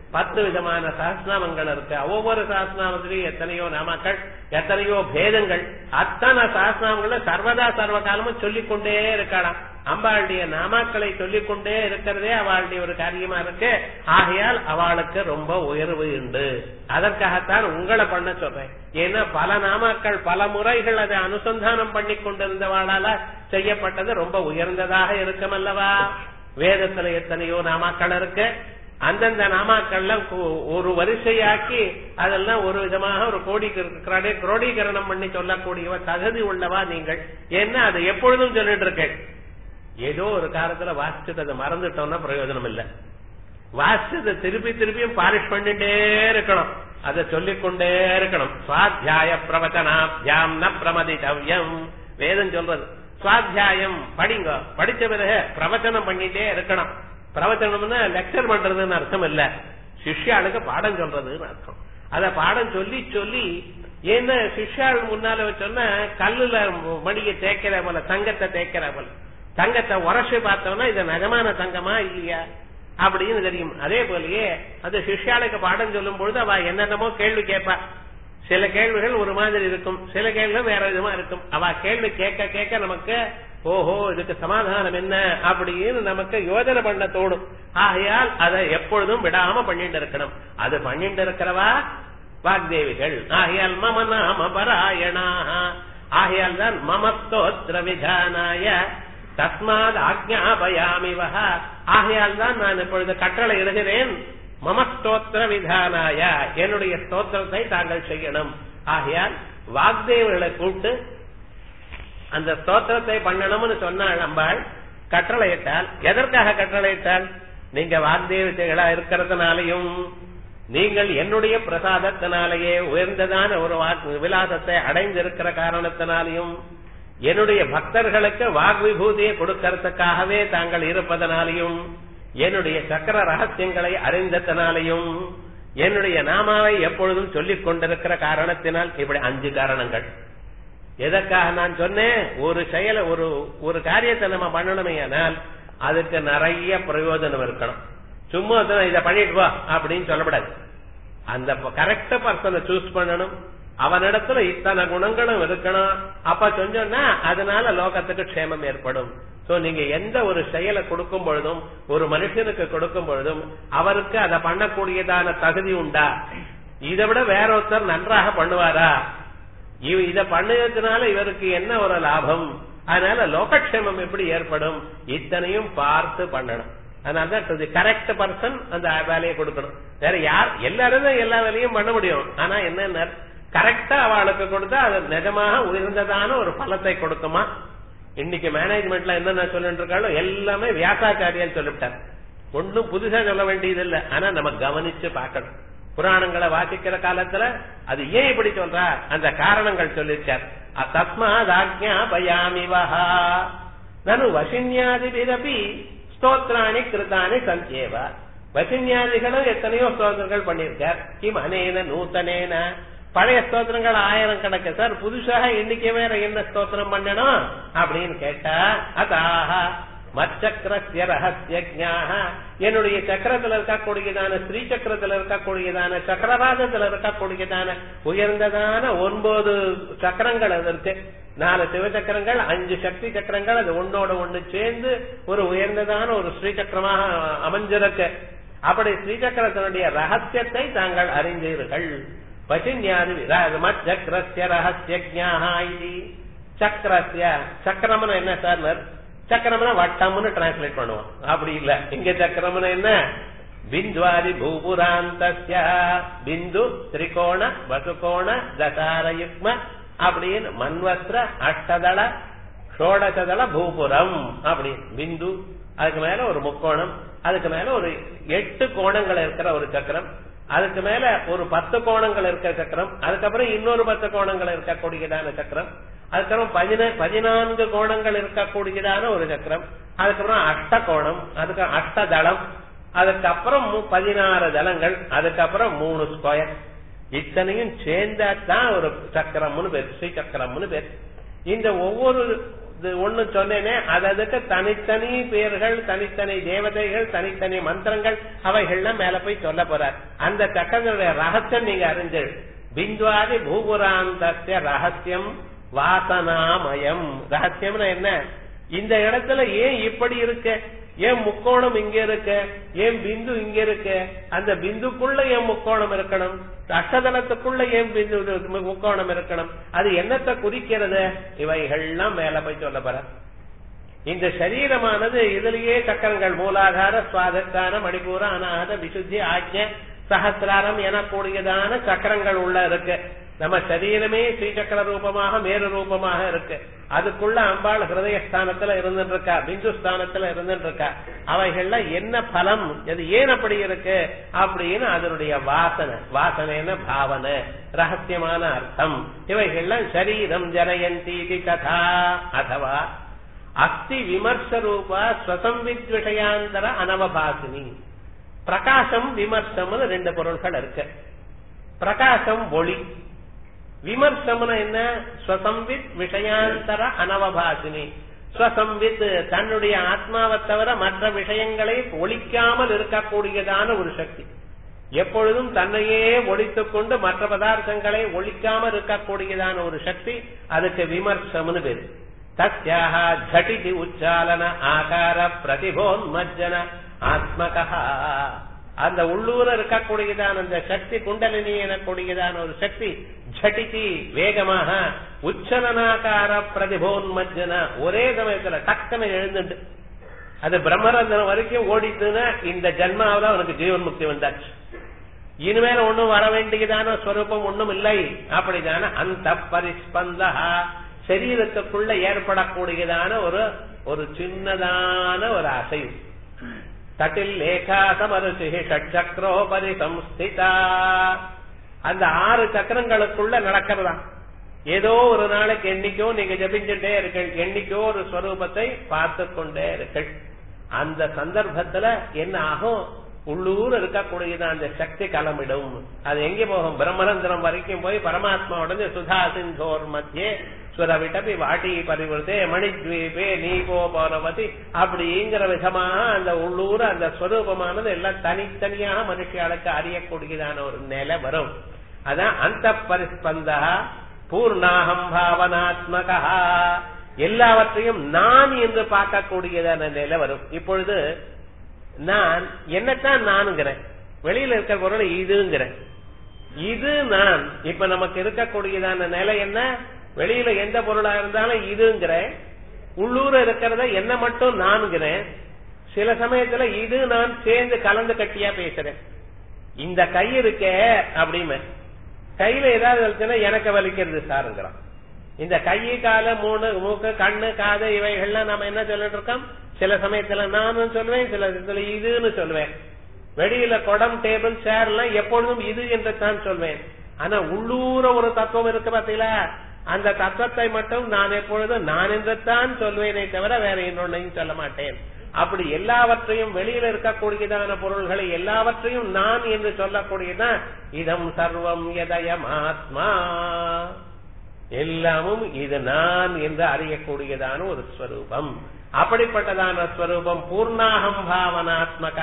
பத்து விதமான சாஸ்திராமங்கள் இருக்கு ஒவ்வொரு சாஸ்திராமத்திலையும் எத்தனையோ நாமாக்கள் எத்தனையோ பேதங்கள் அத்தனை சாஸ்திராமங்கள சர்வதா சர்வ காலமும் சொல்லிக் கொண்டே இருக்கலாம் அம்பாளுடைய நாமாக்களை சொல்லிக் கொண்டே இருக்கிறதே அவளுடைய ஒரு காரியமா இருக்கு ஆகையால் அவளுக்கு ரொம்ப உயர்வு உண்டு அதற்காகத்தான் உங்களை பண்ண சொல்றேன் ஏன்னா பல நாமாக்கள் பல முறைகள் அதை அனுசந்தானம் பண்ணி கொண்டிருந்தவாளால செய்யப்பட்டது ரொம்ப உயர்ந்ததாக இருக்கும் அல்லவா வேதத்துல எத்தனையோ நாமாக்கள் இருக்கு அந்தந்த நாமாக்கள்லாம் ஒரு வரிசையாக்கி அதெல்லாம் ஒரு விதமாக ஒரு கோடி குரோடீகரணம் பண்ணி சொல்லக்கூடியவ தகுதி உள்ளவா நீங்கள் ஏன்னா அதை எப்பொழுதும் சொல்லிட்டு இருக்கேன் ஏதோ ஒரு காலத்துல வாசிச்சுட்டு அதை மறந்துட்டோம்னா பிரயோஜனம் இல்ல வாசிச்சதை திருப்பி திருப்பியும் பாலிஷ் பண்ணிட்டே இருக்கணும் அதை சொல்லிக்கொண்டே இருக்கணும் சுவாத்தியாய பிரவச்சனாபியாம் ந பிரமதித்தவ்யம் வேதம் சொல்றது சுவாத்தியாயம் படிங்க படிச்ச பிறகு பிரவச்சனம் பண்ணிட்டே இருக்கணும் பிரவச்சனம்னா லெக்சர் பண்றதுன்னு அர்த்தம் இல்ல சிஷ்யாளுக்கு பாடம் சொல்றதுன்னு அர்த்தம் அத பாடம் சொல்லி சொல்லி ஏன்னா சிஷ்யாள் முன்னால வச்சோன்னா கல்லுல மடிய தேய்க்கிற போல தங்கத்தை தேய்க்கிற போல தங்கத்தை உரசு பார்த்தோம்னா இது நிஜமான தங்கமா இல்லையா அப்படின்னு தெரியும் அதே போலயே அந்த சிஷ்யாளுக்கு பாடம் சொல்லும் பொழுது அவ என்னென்னமோ கேள்வி கேட்பா சில கேள்விகள் ஒரு மாதிரி இருக்கும் சில கேள்விகள் வேற விதமா இருக்கும் அவ கேள்வி கேட்க கேட்க நமக்கு ஓஹோ இதுக்கு சமாதானம் என்ன அப்படின்னு நமக்கு யோஜனை பண்ண தோணும் ஆகையால் அதை எப்பொழுதும் விடாம பண்ணிட்டு இருக்கணும் அது பண்ணிட்டு இருக்கிறவா வாக்தேவிகள் ஆகையால் மம நாம பராயணா ஆகையால் தான் மமஸ்தோத்திர விதானாய தஸ்மாத் ஆக்ஞாபயாமி வஹ ஆகையால் தான் நான் இப்பொழுது கட்டளை இடுகிறேன் மம ஸ்தோத்திர விதானாய என்னுடைய ஸ்தோத்திரத்தை தாங்கள் செய்யணும் ஆகையால் வாக்தேவர்களை கூப்பிட்டு அந்த ஸ்தோத்திரத்தை பண்ணணும்னு சொன்னாள் அம்பாள் கட்டளையிட்டால் எதற்காக கட்டளையிட்டால் நீங்க வாக்தேவதைகளா இருக்கிறதுனாலையும் நீங்கள் என்னுடைய பிரசாதத்தினாலேயே உயர்ந்ததான ஒரு விலாசத்தை அடைந்திருக்கிற காரணத்தினாலையும் என்னுடைய பக்தர்களுக்கு வாக்விபூதியை கொடுக்கறதுக்காகவே தாங்கள் இருப்பதனாலையும் என்னுடைய சக்கர ரகசியங்களை அறிந்ததனாலையும் என்னுடைய நாமாவை எப்பொழுதும் சொல்லிக் கொண்டிருக்கிற காரணத்தினால் இப்படி அஞ்சு காரணங்கள் எதற்காக நான் சொன்னேன் ஒரு செயல ஒரு ஒரு காரியத்தை நம்ம பண்ணணுமே ஆனால் அதுக்கு நிறைய பிரயோஜனம் இருக்கணும் சும்மா இதை பண்ணிட்டு வா அப்படின்னு சொல்லப்படாது அந்த கரெக்ட் பர்சனை சூஸ் பண்ணணும் அவனிடத்துல இத்தனை குணங்களும் இருக்கணும் அப்ப சொன்னா அதனால லோகத்துக்கு க்ஷேமம் ஏற்படும் சோ நீங்க எந்த ஒரு செயலை கொடுக்கும் பொழுதும் ஒரு மனுஷனுக்கு கொடுக்கும் பொழுதும் அவருக்கு அதை பண்ணக்கூடியதான தகுதி உண்டா இதை விட வேற ஒருத்தர் நன்றாக பண்ணுவாரா இவ இத பண்ணதுனால இவருக்கு என்ன ஒரு லாபம் அதனால லோகக்ஷேமம் எப்படி ஏற்படும் இத்தனையும் பார்த்து பண்ணணும் அதனாலதான் கரெக்ட் பர்சன் அந்த வேலையை கொடுக்கணும் வேற யார் எல்லாரும் தான் எல்லா வேலையும் பண்ண முடியும் ஆனா என்ன கரெக்டா அவளுக்கு கொடுத்தா அது நிஜமாக உயர்ந்ததான ஒரு பலத்தை கொடுக்குமா இன்னைக்கு மேனேஜ்மெண்ட்ல என்னென்ன சொல்லிட்டு இருக்காளோ எல்லாமே வியாசாச்சாரியான்னு சொல்லிவிட்டார் ஒன்னும் புதுசா சொல்ல வேண்டியது இல்ல ஆனா நம்ம கவனிச்சு பார்க்கணும் புராணங்களை வாசிக்கிற காலத்துல அது ஏன் இப்படி சொல்றா அந்த காரணங்கள் சொல்லிருக்கார் தஸ்மாத் ஆக்ஞா பயாமிவஹா நனு வசின்யாதிபிரபி ஸ்தோத்ராணி கிருதானி சந்தியேவ வசின்யாதிகளும் எத்தனையோ ஸ்தோத்திரங்கள் பண்ணிருக்கார் கிம் அனேன நூத்தனேன பழைய ஸ்தோத்திரங்கள் ஆயிரம் கணக்கு சார் புதுசாக இன்னைக்கு வேற என்ன ஸ்தோத்திரம் பண்ணணும் அப்படின்னு கேட்டா அதாக மச்சக்கரஸ்ய ரகசியஜாக என்னுடைய சக்கரத்துல இருக்கக்கூடியதான ஸ்ரீ சக்கரத்துல இருக்கக்கூடியதான சக்கரராஜத்துல இருக்கக்கூடியதான உயர்ந்ததான ஒன்பது சக்கரங்கள் அது இருக்கு நாலு சிவசக்கரங்கள் அஞ்சு சக்தி சக்கரங்கள் அது ஒன்னோட ஒண்ணு சேர்ந்து ஒரு உயர்ந்ததான ஒரு ஸ்ரீ சக்கரமாக அமைஞ்சிருக்கு அப்படி ஸ்ரீசக்கரத்தினுடைய ரகசியத்தை தாங்கள் அறிந்தீர்கள் பசிஞாதி மச்சக்கரஸ்ய ரகசியஜாக இது சக்கரஸ்ய சக்கரம்னு என்ன சார் சக்கரம்னா வட்டம்னு டிரான்ஸ்லேட் பண்ணுவோம் அப்படி இல்ல இங்க சக்கரம்னு என்ன பிந்துவாதி பூபுராந்தஸ்ய பிந்து திரிகோண வசுகோண தசாரயுக்ம அப்படின்னு மன்வஸ்திர அஷ்டதள ஷோடசதள பூபுரம் அப்படி பிந்து அதுக்கு மேல ஒரு முக்கோணம் அதுக்கு மேல ஒரு எட்டு கோணங்கள் இருக்கிற ஒரு சக்கரம் அதுக்கு மேல ஒரு பத்து கோணங்கள் இருக்கிற சக்கரம் அதுக்கப்புறம் இன்னொரு பத்து கோணங்கள் இருக்கக்கூடியதான சக்கரம் அதுக்கப்புறம் பதின பதினான்கு கோணங்கள் இருக்கக்கூடியதான ஒரு சக்கரம் அதுக்கப்புறம் அஷ்ட கோணம் அதுக்கு அஷ்டதளம் அதுக்கப்புறம் பதினாறு தளங்கள் அதுக்கப்புறம் மூணு ஸ்கொயர் இத்தனையும் சேர்ந்தா தான் ஒரு சக்கரம்னு பேர் ஸ்ரீ சக்கரம்னு பேர் இந்த ஒவ்வொரு இது ஒண்ணு சொன்னேனே அது அதுக்கு தனித்தனி பேர்கள் தனித்தனி தேவதைகள் தனித்தனி மந்திரங்கள் அவைகள்லாம் மேல போய் சொல்ல போறார் அந்த சக்கரங்களுடைய ரகசியம் நீங்க அறிஞ்சு பிந்துவாதி பூபுராந்தஸ்ய ரகசியம் வாசனாமயம் ரகசியம்னா என்ன இந்த இடத்துல ஏன் இப்படி இருக்கு ஏன் முக்கோணம் இங்க இருக்கு ஏன் பிந்து இங்க இருக்கு அந்த பிந்துக்குள்ள ஏன் முக்கோணம் இருக்கணும் அஷ்டதலத்துக்குள்ள ஏன் பிந்து முக்கோணம் இருக்கணும் அது என்னத்தை குறிக்கிறது இவைகள்லாம் மேல போய் சொல்ல போற இந்த சரீரமானது இதுலயே சக்கரங்கள் மூலாதார சுவாதத்தான மணிபூர அநாத விசுத்தி ஆக்கிய சகசிராரம் எனக்கூடியதான சக்கரங்கள் உள்ள இருக்கு நம்ம சரீரமே ஸ்ரீசக்கர ரூபமாக மேரு ரூபமாக இருக்கு அதுக்குள்ள அம்பாள் ஹிருதயஸ்தானத்துல இருந்துட்டு இருக்கா பிந்து ஸ்தானத்துல இருந்துட்டு இருக்கா அவைகள்ல என்ன பலம் அது ஏன் அப்படி இருக்கு அப்படின்னு அதனுடைய வாசனை வாசனைன பாவனை ரகசியமான அர்த்தம் இவைகள்லாம் சரீரம் ஜனயந்தி கதா அதுவா அஸ்தி விமர்ச ரூபா ஸ்வசம்வித் விஷயாந்தர அனவபாசினி பிரகாசம் விமர்சம்னு ரெண்டு பொருள்கள் இருக்கு பிரகாசம் ஒளி விமர்சம்னு என்ன ஸ்வசம்வித் விஷயாந்தர அனவபாசினி ஸ்வசம்வித் தன்னுடைய ஆத்மாவை தவிர மற்ற விஷயங்களை ஒழிக்காமல் இருக்கக்கூடியதான ஒரு சக்தி எப்பொழுதும் தன்னையே ஒழித்துக் கொண்டு மற்ற பதார்த்தங்களை ஒழிக்காமல் இருக்கக்கூடியதான ஒரு சக்தி அதுக்கு விமர்சம்னு பேரு தஸ்யாக ஜட்டிதி உச்சாலன ஆகார பிரதிபோன்மஜ்ஜன ஆத்மகா அந்த உள்ளூர இருக்கக்கூடியதான அந்த சக்தி குண்டலினி எனக்கூடியதான ஒரு சக்தி ஜட்டிதி வேகமாக உச்சலனாகார பிரதிபோன்மஜ்ஜன ஒரே சமயத்துல டக்குன்னு எழுந்துட்டு அது பிரம்மரந்தனம் வரைக்கும் ஓடிட்டுன்னா இந்த ஜன்மாவில அவனுக்கு ஜீவன் முக்தி வந்தாச்சு இனிமேல் ஒண்ணும் வர வேண்டியதான ஸ்வரூபம் ஒண்ணும் இல்லை அப்படிதான அந்த பரிஸ்பந்தா சரீரத்துக்குள்ள ஏற்படக்கூடியதான ஒரு ஒரு சின்னதான ஒரு அசைவு தட்டில் லேகாசமருசி ஷட்சக்ரோபரி சம்ஸ்திதா அந்த ஆறு சக்கரங்களுக்குள்ள நடக்கிறதா ஏதோ ஒரு நாளைக்கு என்னைக்கோ நீங்க ஜபிச்சுட்டே இருக்கீங்க என்னைக்கோ ஒரு ஸ்வரூபத்தை பார்த்து கொண்டே இருக்கீங்க அந்த சந்தர்ப்பத்துல என்ன ஆகும் உள்ளூர் இருக்கக்கூடியது அந்த சக்தி கிளம்பிடும் அது எங்கே போகும் பிரம்மரந்திரம் வரைக்கும் போய் பரமாத்மாவுடன் சுதா சிந்தோர் மத்தியே சுரவிட்டபி வாட்டி பரிவர்த்தே மணித்வீபே நீகோ பௌரவதி அப்படிங்கிற விதமாக அந்த உள்ளூர் அந்த ஸ்வரூபமானது எல்லாம் தனித்தனியாக மனுஷியாளுக்கு அறியக்கூடியதான ஒரு நிலை வரும் அதான் அந்த பரிஸ்பந்தா பூர்ணாகம் பாவனாத்மகா எல்லாவற்றையும் நான் என்று பார்க்கக்கூடியதான நிலை வரும் இப்பொழுது நான் என்னத்தான் நானுங்கிறேன் வெளியில இருக்கிற பொருள் இதுங்கிறேன் இது நான் இப்ப நமக்கு இருக்கக்கூடியதான நிலை என்ன வெளியில எந்த பொருளா இருந்தாலும் இதுங்கிறேன் உள்ளூர இருக்கிறத என்ன மட்டும் நான்கிறேன் சில சமயத்துல இது நான் சேர்ந்து கலந்து கட்டியா பேசுறேன் இந்த கை இருக்கே அப்படின்னு கையில ஏதாவது வலிச்சுன்னா எனக்கு வலிக்கிறது சாருங்கிறான் இந்த கை கால மூணு மூக்கு கண்ணு காது இவைகள்லாம் நாம என்ன சொல்லிட்டு இருக்கோம் சில சமயத்துல நானும் சொல்லுவேன் சில இதுல இதுன்னு சொல்லுவேன் வெளியில குடம் டேபிள் சேர் எல்லாம் எப்பொழுதும் இது என்று தான் சொல்வேன் ஆனா உள்ளூர ஒரு தத்துவம் இருக்கு பாத்தீங்களா அந்த தத்துவத்தை மட்டும் நான் எப்பொழுதும் நான் என்றுதான் சொல்வேனே தவிர வேற இன்னொன்னையும் சொல்ல மாட்டேன் அப்படி எல்லாவற்றையும் வெளியில இருக்கக்கூடியதான பொருள்களை எல்லாவற்றையும் நான் என்று சொல்லக்கூடியதான் இதம் சர்வம் எதயம் ஆத்மா எல்லாமும் இது நான் என்று அறியக்கூடியதான ஒரு ஸ்வரூபம் அப்படிப்பட்டதான ஸ்வரூபம் பூர்ணாகம் பாவனாத்மகா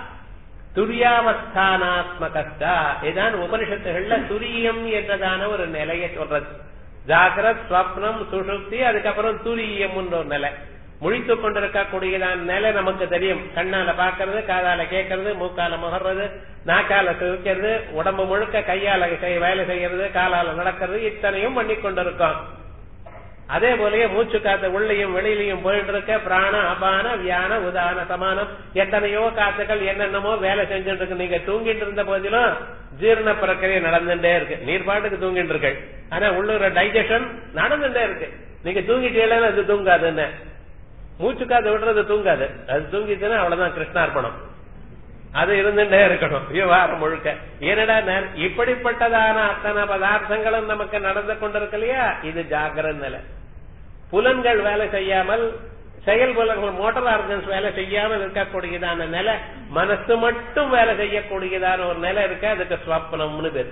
துரியாவஸ்தானாத்மகா இதான் உபனிஷத்துகள்ல துரியம் என்றதான ஒரு நிலையை சொல்றது ஜாகிரத் ஸ்வப்னம் சுஷுப்தி அதுக்கப்புறம் துரியம் ஒரு நிலை முழித்து கொண்டிருக்கக்கூடியதான நிலை நமக்கு தெரியும் கண்ணால பாக்குறது காதால கேட்கறது மூக்கால முகர்றது நாக்கால சுவிக்கிறது உடம்பு முழுக்க கையால வேலை செய்யறது காலால நடக்கிறது இத்தனையும் பண்ணி கொண்டிருக்கோம் அதே போலயே மூச்சு காத்து உள்ளையும் வெளியிலையும் போயிட்டு இருக்க பிராண அபான வியான உதான சமானம் எத்தனையோ காத்துக்கள் என்னென்னமோ வேலை செஞ்சுட்டு இருக்கு நீங்க தூங்கிட்டு இருந்த போதிலும் ஜீரண பிரக்கிரியை நடந்துட்டே இருக்கு நீர் பாட்டுக்கு தூங்கிட்டு இருக்கு ஆனா உள்ளுற டைஜஷன் நடந்துட்டே இருக்கு நீங்க தூங்கிட்டீங்கன்னா அது தூங்காது என்ன மூச்சு காத்து விடுறது தூங்காது அது தூங்கிச்சுன்னா அவ்வளவுதான் கிருஷ்ணார்ப்பணம் அது இருந்துட்டே இருக்கணும் விவகாரம் முழுக்க ஏனடா இப்படிப்பட்டதான அத்தனை பதார்த்தங்களும் நமக்கு நடந்து கொண்டிருக்கு இல்லையா இது ஜாகிர நிலை புலன்கள் வேலை செய்யாமல் செயல் புலன்கள் மோட்டார் ஆர்கன்ஸ் வேலை செய்யாமல் இருக்கக்கூடியதான நிலை மனசு மட்டும் வேலை செய்யக்கூடியதான ஒரு நிலை இருக்கு அதுக்கு ஸ்வப்னம்னு பேரு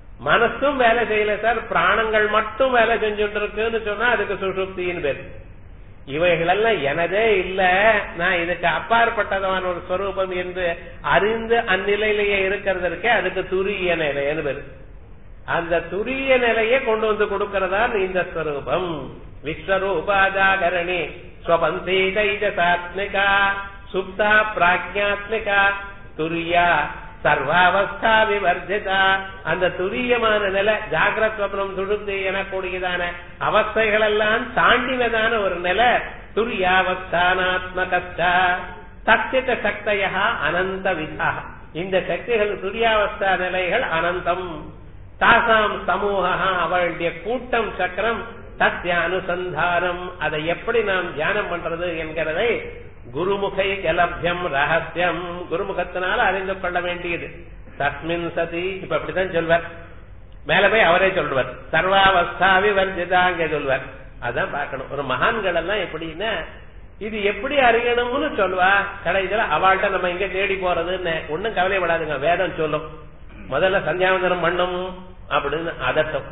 மனசும் வேலை செய்யல சார் பிராணங்கள் மட்டும் வேலை செஞ்சுட்டு இருக்குன்னு சொன்னா அதுக்கு சுசுப்தின்னு பேரு இவைகளெல்லாம் எனதே இல்ல நான் இதுக்கு அப்பாற்பட்டதான ஒரு ஸ்வரூபம் என்று அறிந்து அந்நிலையிலேயே இருக்கிறதற்கே அதுக்கு துரிய நிலைன்னு பேரு அந்த துரிய நிலையை கொண்டு வந்து கொடுக்கிறதா இந்த ஸ்வரூபம் விஸ்வரூபாஜாகரணி ஸ்வபந்தி தைஜசாத்மிகா சுப்தா பிராஜ்யாத்மிகா துரியா சர்வாவஸ்தா விவர்ஜிதா அந்த துரியமான நிலை ஜாகிரத் ஸ்வப்னம் துடுத்து எனக்கூடியதான அவஸ்தைகள் எல்லாம் தாண்டினதான ஒரு நிலை துரியாவஸ்தானாத்மகஸ்தா தத்தித்த சக்தையா அனந்த விதா இந்த சக்திகள் துரியாவஸ்தா நிலைகள் அனந்தம் தாசாம் சமூக அவளுடைய கூட்டம் சக்கரம் சத்திய அனுசந்தானம் அதை எப்படி நாம் தியானம் பண்றது என்கிறதை குருமுகை கலபியம் ரகசியம் குருமுகத்தினால அறிந்து கொள்ள வேண்டியது தஸ்மின் சதி இப்ப அப்படிதான் சொல்வார் மேல போய் அவரே சொல்வார் சர்வாவஸ்தாவி வர்ஜிதாங்க சொல்வார் அதான் பார்க்கணும் ஒரு மகான்கள் எல்லாம் எப்படின்னா இது எப்படி அறியணும்னு சொல்லுவா கடைசியில அவள்கிட்ட நம்ம எங்க தேடி போறதுன்னு ஒன்னும் கவலைப்படாதுங்க வேதம் சொல்லும் முதல்ல சந்தியாவந்தனம் பண்ணும் அப்படின்னு அதட்டம்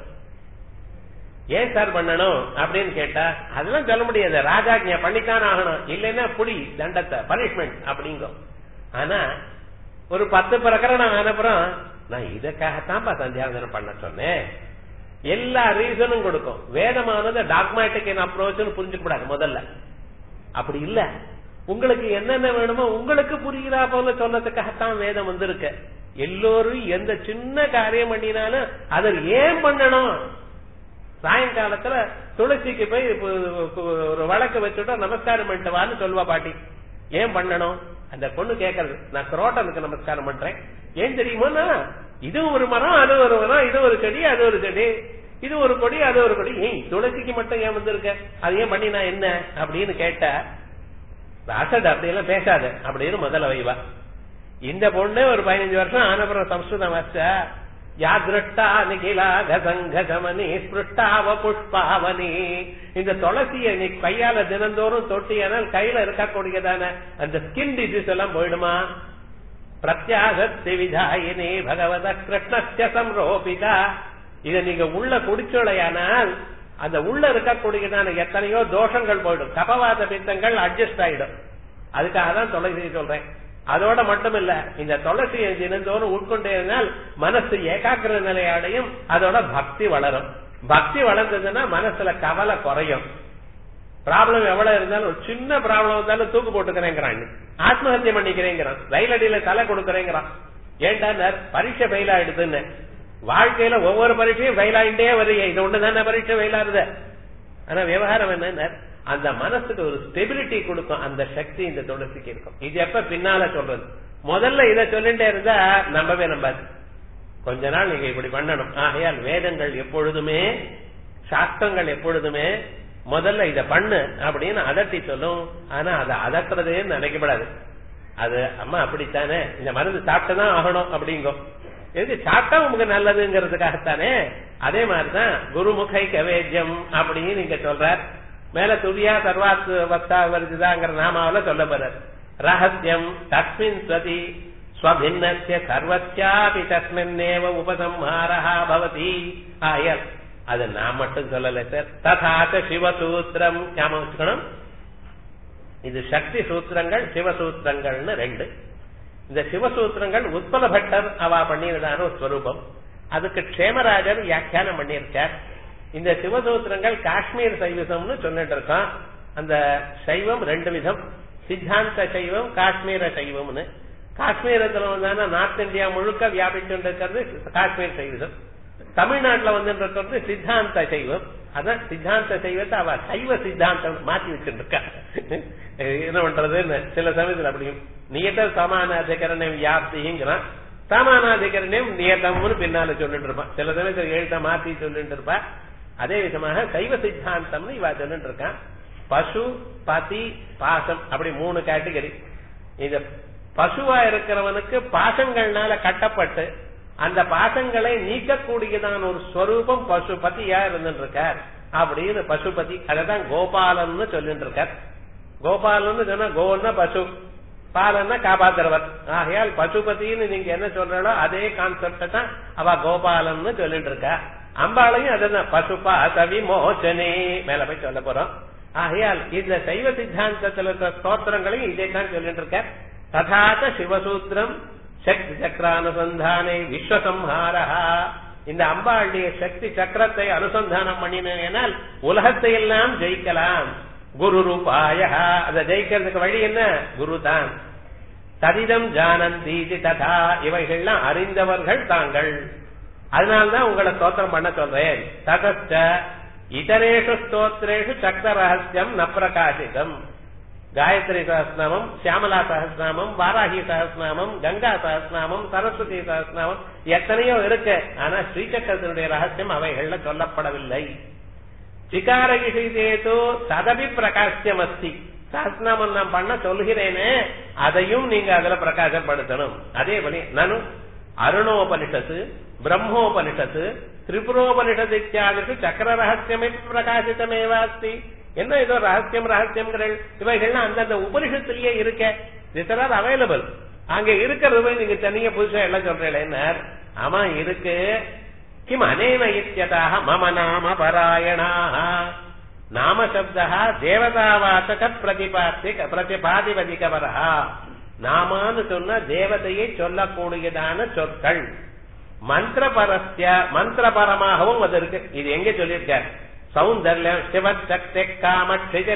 ஏன் சார் பண்ணணும் அப்படின்னு கேட்டா அதெல்லாம் சொல்ல முடியாது ராஜாஜ்யா பண்ணித்தான் ஆகணும் இல்லைன்னா புடி தண்டத்தை பனிஷ்மெண்ட் அப்படிங்கும் ஆனா ஒரு பத்து பிரகரணம் ஆனப்புறம் நான் இதுக்காகத்தான்ப்பா சந்தியாவந்தனம் பண்ண சொன்னேன் எல்லா ரீசனும் கொடுக்கும் வேதமானது டாக்மேட்டிக் இன் அப்ரோச்னு புரிஞ்சுக்கூடாது முதல்ல அப்படி இல்ல உங்களுக்கு என்னென்ன வேணுமோ உங்களுக்கு புரியுதா போல சொன்னதுக்காகத்தான் வேதம் வந்திருக்கு எல்லோரும் எந்த சின்ன காரியம் பண்ணினாலும் அதை ஏன் பண்ணணும் சாயங்காலத்துல துளசிக்கு போய் ஒரு வழக்கு வச்சுட்டா நமஸ்காரம் பண்ணிட்டு வான்னு சொல்லுவா பாட்டி ஏன் பண்ணணும் அந்த பொண்ணு கேக்குறது நான் குரோட்டனுக்கு நமஸ்காரம் பண்றேன் ஏன் தெரியுமா இது ஒரு மரம் அது ஒரு மரம் இது ஒரு செடி அது ஒரு செடி இது ஒரு கொடி அது ஒரு கொடி ஏய் துளசிக்கு மட்டும் ஏன் வந்திருக்க அது ஏன் பண்ணினா என்ன அப்படின்னு கேட்ட ராசட் அப்படியெல்லாம் பேசாத அப்படின்னு முதல்ல வைவா இந்த பொண்ணு ஒரு பதினஞ்சு வருஷம் ஆனப்புறம் சம்ஸ்கிருதம் வச்சா யா திருஷ்டா நிகிலா கசங்கமணி ஸ்பிருஷ்டாவ புஷ்பாவனி இந்த துளசிய நீ கையால தினந்தோறும் தொட்டியானால் கையில இருக்கக்கூடியதான அந்த ஸ்கின் டிசீஸ் எல்லாம் போயிடுமா பிரத்யாகத்தி விதாயினி பகவத கிருஷ்ணஸ்ய சம்ரோபிதா இத நீங்க உள்ள குடிச்சோலையானால் அந்த உள்ள இருக்கக்கூடியதான எத்தனையோ தோஷங்கள் போயிடும் கபவாத பித்தங்கள் அட்ஜஸ்ட் ஆயிடும் அதுக்காக தான் துளசி சொல்றேன் அதோட மட்டும் இல்ல இந்த துளசியை தினந்தோறும் உட்கொண்டே இருந்தால் மனசு ஏகாக்கிர நிலை அடையும் அதோட பக்தி வளரும் பக்தி வளர்ந்ததுன்னா மனசுல கவலை குறையும் ப்ராப்ளம் எவ்வளவு இருந்தாலும் ஒரு சின்ன ப்ராப்ளம் இருந்தாலும் தூக்கு போட்டுக்கிறேங்கிறான் ஆத்மஹத்தியம் பண்ணிக்கிறேங்கிறான் ரயில் அடியில தலை கொடுக்கறேங்கிறான் ஏன்டா பரீட்சை ஃபெயில் ஆயிடுதுன்னு வாழ்க்கையில ஒவ்வொரு பரீட்சையும் ஃபெயில் ஆயிட்டே வருது இது ஒண்ணுதானே பரீட்சை ஃபெயில் ஆகுது ஆனா விவகாரம் என்ன அந்த மனசுக்கு ஒரு ஸ்டெபிலிட்டி கொடுக்கும் அந்த சக்தி இந்த துளசிக்கு இருக்கும் இது எப்ப பின்னால சொல்றது முதல்ல இதை சொல்லிட்டே இருந்தா நம்பவே நம்பாது கொஞ்ச நாள் நீங்க இப்படி பண்ணணும் ஆகையால் வேதங்கள் எப்பொழுதுமே சாஸ்திரங்கள் எப்பொழுதுமே முதல்ல இத பண்ணு அப்படின்னு அதட்டி சொல்லும் ஆனா அதை அதட்டுறதே நினைக்கப்படாது அது அம்மா அப்படித்தானே இந்த மருந்து சாப்பிட்டுதான் ஆகணும் அப்படிங்கும் எது சாப்பிட்டா உங்களுக்கு நல்லதுங்கிறதுக்காகத்தானே அதே மாதிரிதான் குருமுகை கவேஜம் அப்படின்னு நீங்க சொல்றார் மேல துரியா சர்வாத் வஸ்தா வருதுதாங்கிற நாமாவில சொல்ல போறார் ரகசியம் தஸ்மின் ஸ்வதி ஸ்வபின்னஸ்ய சர்வத்யாபி தஸ்மின்னேவ உபசம்ஹாரஹா பவதி ஆயல் அது நான் மட்டும் சொல்லல சார் ததாச்ச சிவசூத்திரம் ஞாபகம் வச்சுக்கணும் இது சக்தி சூத்திரங்கள் சிவசூத்திரங்கள்னு ரெண்டு இந்த சிவசூத்திரங்கள் உத்பல பட்டர் அவா பண்ணியதான ஒரு ஸ்வரூபம் அதுக்கு க்ஷேமராஜர் வியாக்கியானம் பண்ணியிருக்கார் இந்த சிவசூத்திரங்கள் காஷ்மீர் சைவிசம்னு சொல்லிட்டு இருக்கோம் அந்த சைவம் ரெண்டு விதம் சித்தாந்த சைவம் காஷ்மீர சைவம்னு காஷ்மீரத்துல வந்தானா நார்த் இந்தியா முழுக்க வியாபிச்சு இருக்கிறது காஷ்மீர் சைவிசம் தமிழ்நாட்டுல வந்து இருக்கிறது சித்தாந்த சைவம் அதான் சித்தாந்த சைவத்தை அவ சைவ சித்தாந்தம் மாத்தி வச்சுட்டு இருக்கா என்ன பண்றதுன்னு சில சமயத்துல அப்படியும் நியத சமானாதிகரணம் வியாப்திங்கிறான் சமானாதிகரணம் நியதம்னு பின்னால சொல்லிட்டு இருப்பான் சில சமயத்துல எழுத்த மாத்தி சொல்லிட்டு இருப்பா அதே விதமாக சைவ சித்தாந்தம்னு இவா சொல்லிட்டு இருக்கான் பசு பதி பாசம் அப்படி மூணு கேட்டகரி இந்த பசுவா இருக்கிறவனுக்கு பாசங்கள்னால கட்டப்பட்டு அந்த பாசங்களை நீக்கக்கூடியதான ஒரு ஸ்வரூபம் பசுபதியா இருந்துட்டு இருக்கார் அப்படின்னு பசுபதி அததான் கோபாலன்னு சொல்லிட்டு இருக்கார் கோபாலன்னு சொன்னா கோன்னா பசு பாலன்னா காப்பாத்துறவர் ஆகையால் பசுபதினு நீங்க என்ன சொல்றோ அதே கான்செப்ட தான் அவ கோபாலன்னு சொல்லிட்டு இருக்கா அம்பாளையும் அதுதான் பசுபா சவி மோச்சனே மேல போய் சொல்ல போறோம் ஆகையால் இந்த சைவ சித்தாந்தத்தில் இருக்கிற ஸ்தோத்திரங்களையும் இதைத்தான் சொல்லிட்டு இருக்க ததாச்ச சிவசூத்திரம் சக்தி சக்கரானுசந்தானே விஸ்வசம்ஹாரஹா இந்த அம்பாளுடைய சக்தி சக்கரத்தை அனுசந்தானம் பண்ணினால் உலகத்தை எல்லாம் ஜெயிக்கலாம் குரு ரூபாய அதை ஜெயிக்கிறதுக்கு வழி என்ன குரு தான் ததிதம் ஜானந்தி ததா இவைகள்லாம் அறிந்தவர்கள் தாங்கள் அதனால்தான் உங்களை ஸ்தோத்திரம் பண்ண சொல்றேன் ததச்ச இதரேஷு ஸ்தோத்திரேஷு சக்கர ரகசியம் ந பிரகாசிதம் காயத்ரி சகஸ்நாமம் சியாமலா சகஸ்நாமம் வாராகி சகஸ்நாமம் கங்கா சகஸ்நாமம் சரஸ்வதி சகஸ்நாமம் எத்தனையோ இருக்கு ஆனா ஸ்ரீசக்கரத்தினுடைய ரகசியம் அவைகள்ல சொல்லப்படவில்லை சிகார விஷயத்தோ ததபி பிரகாசியம் அஸ்தி சகஸ்நாமம் நான் பண்ண சொல்கிறேனே அதையும் நீங்க அதுல பிரகாசப்படுத்தணும் அதே போல நனு அருணோபனிஷத்து பிரம்மோபனிஷத்து திரிபுரோபனிஷத்து இத்தியாதிக்கு சக்கர ரகசியமே பிரகாசித்தமேவா அஸ்தி என்ன ஏதோ ரகசியம் ரகசியங்கள் இவைகள்லாம் அந்தந்த உபனிஷத்திலேயே இருக்க திஸ் ஆர் அவைலபிள் அங்க இருக்கிறது நீங்க தனியா புதுசா எல்லாம் சொல்றேன் ஆமா இருக்கு கிம் அனேன இத்தியதாக மம நாம பராயணாக நாம சப்தா தேவதாவாசக பிரதிபாத்தி பிரதிபாதிபதிகவரா நாமான்னு சொன்ன தேவதையை சொல்லக்கூடியதான சொற்கள் மந்திரபரஸ்ய மந்திரபரமாகவும் அது இருக்கு இது எங்க சொல்லியிருக்கார் சௌந்தர்யம் சிவசக்தி காம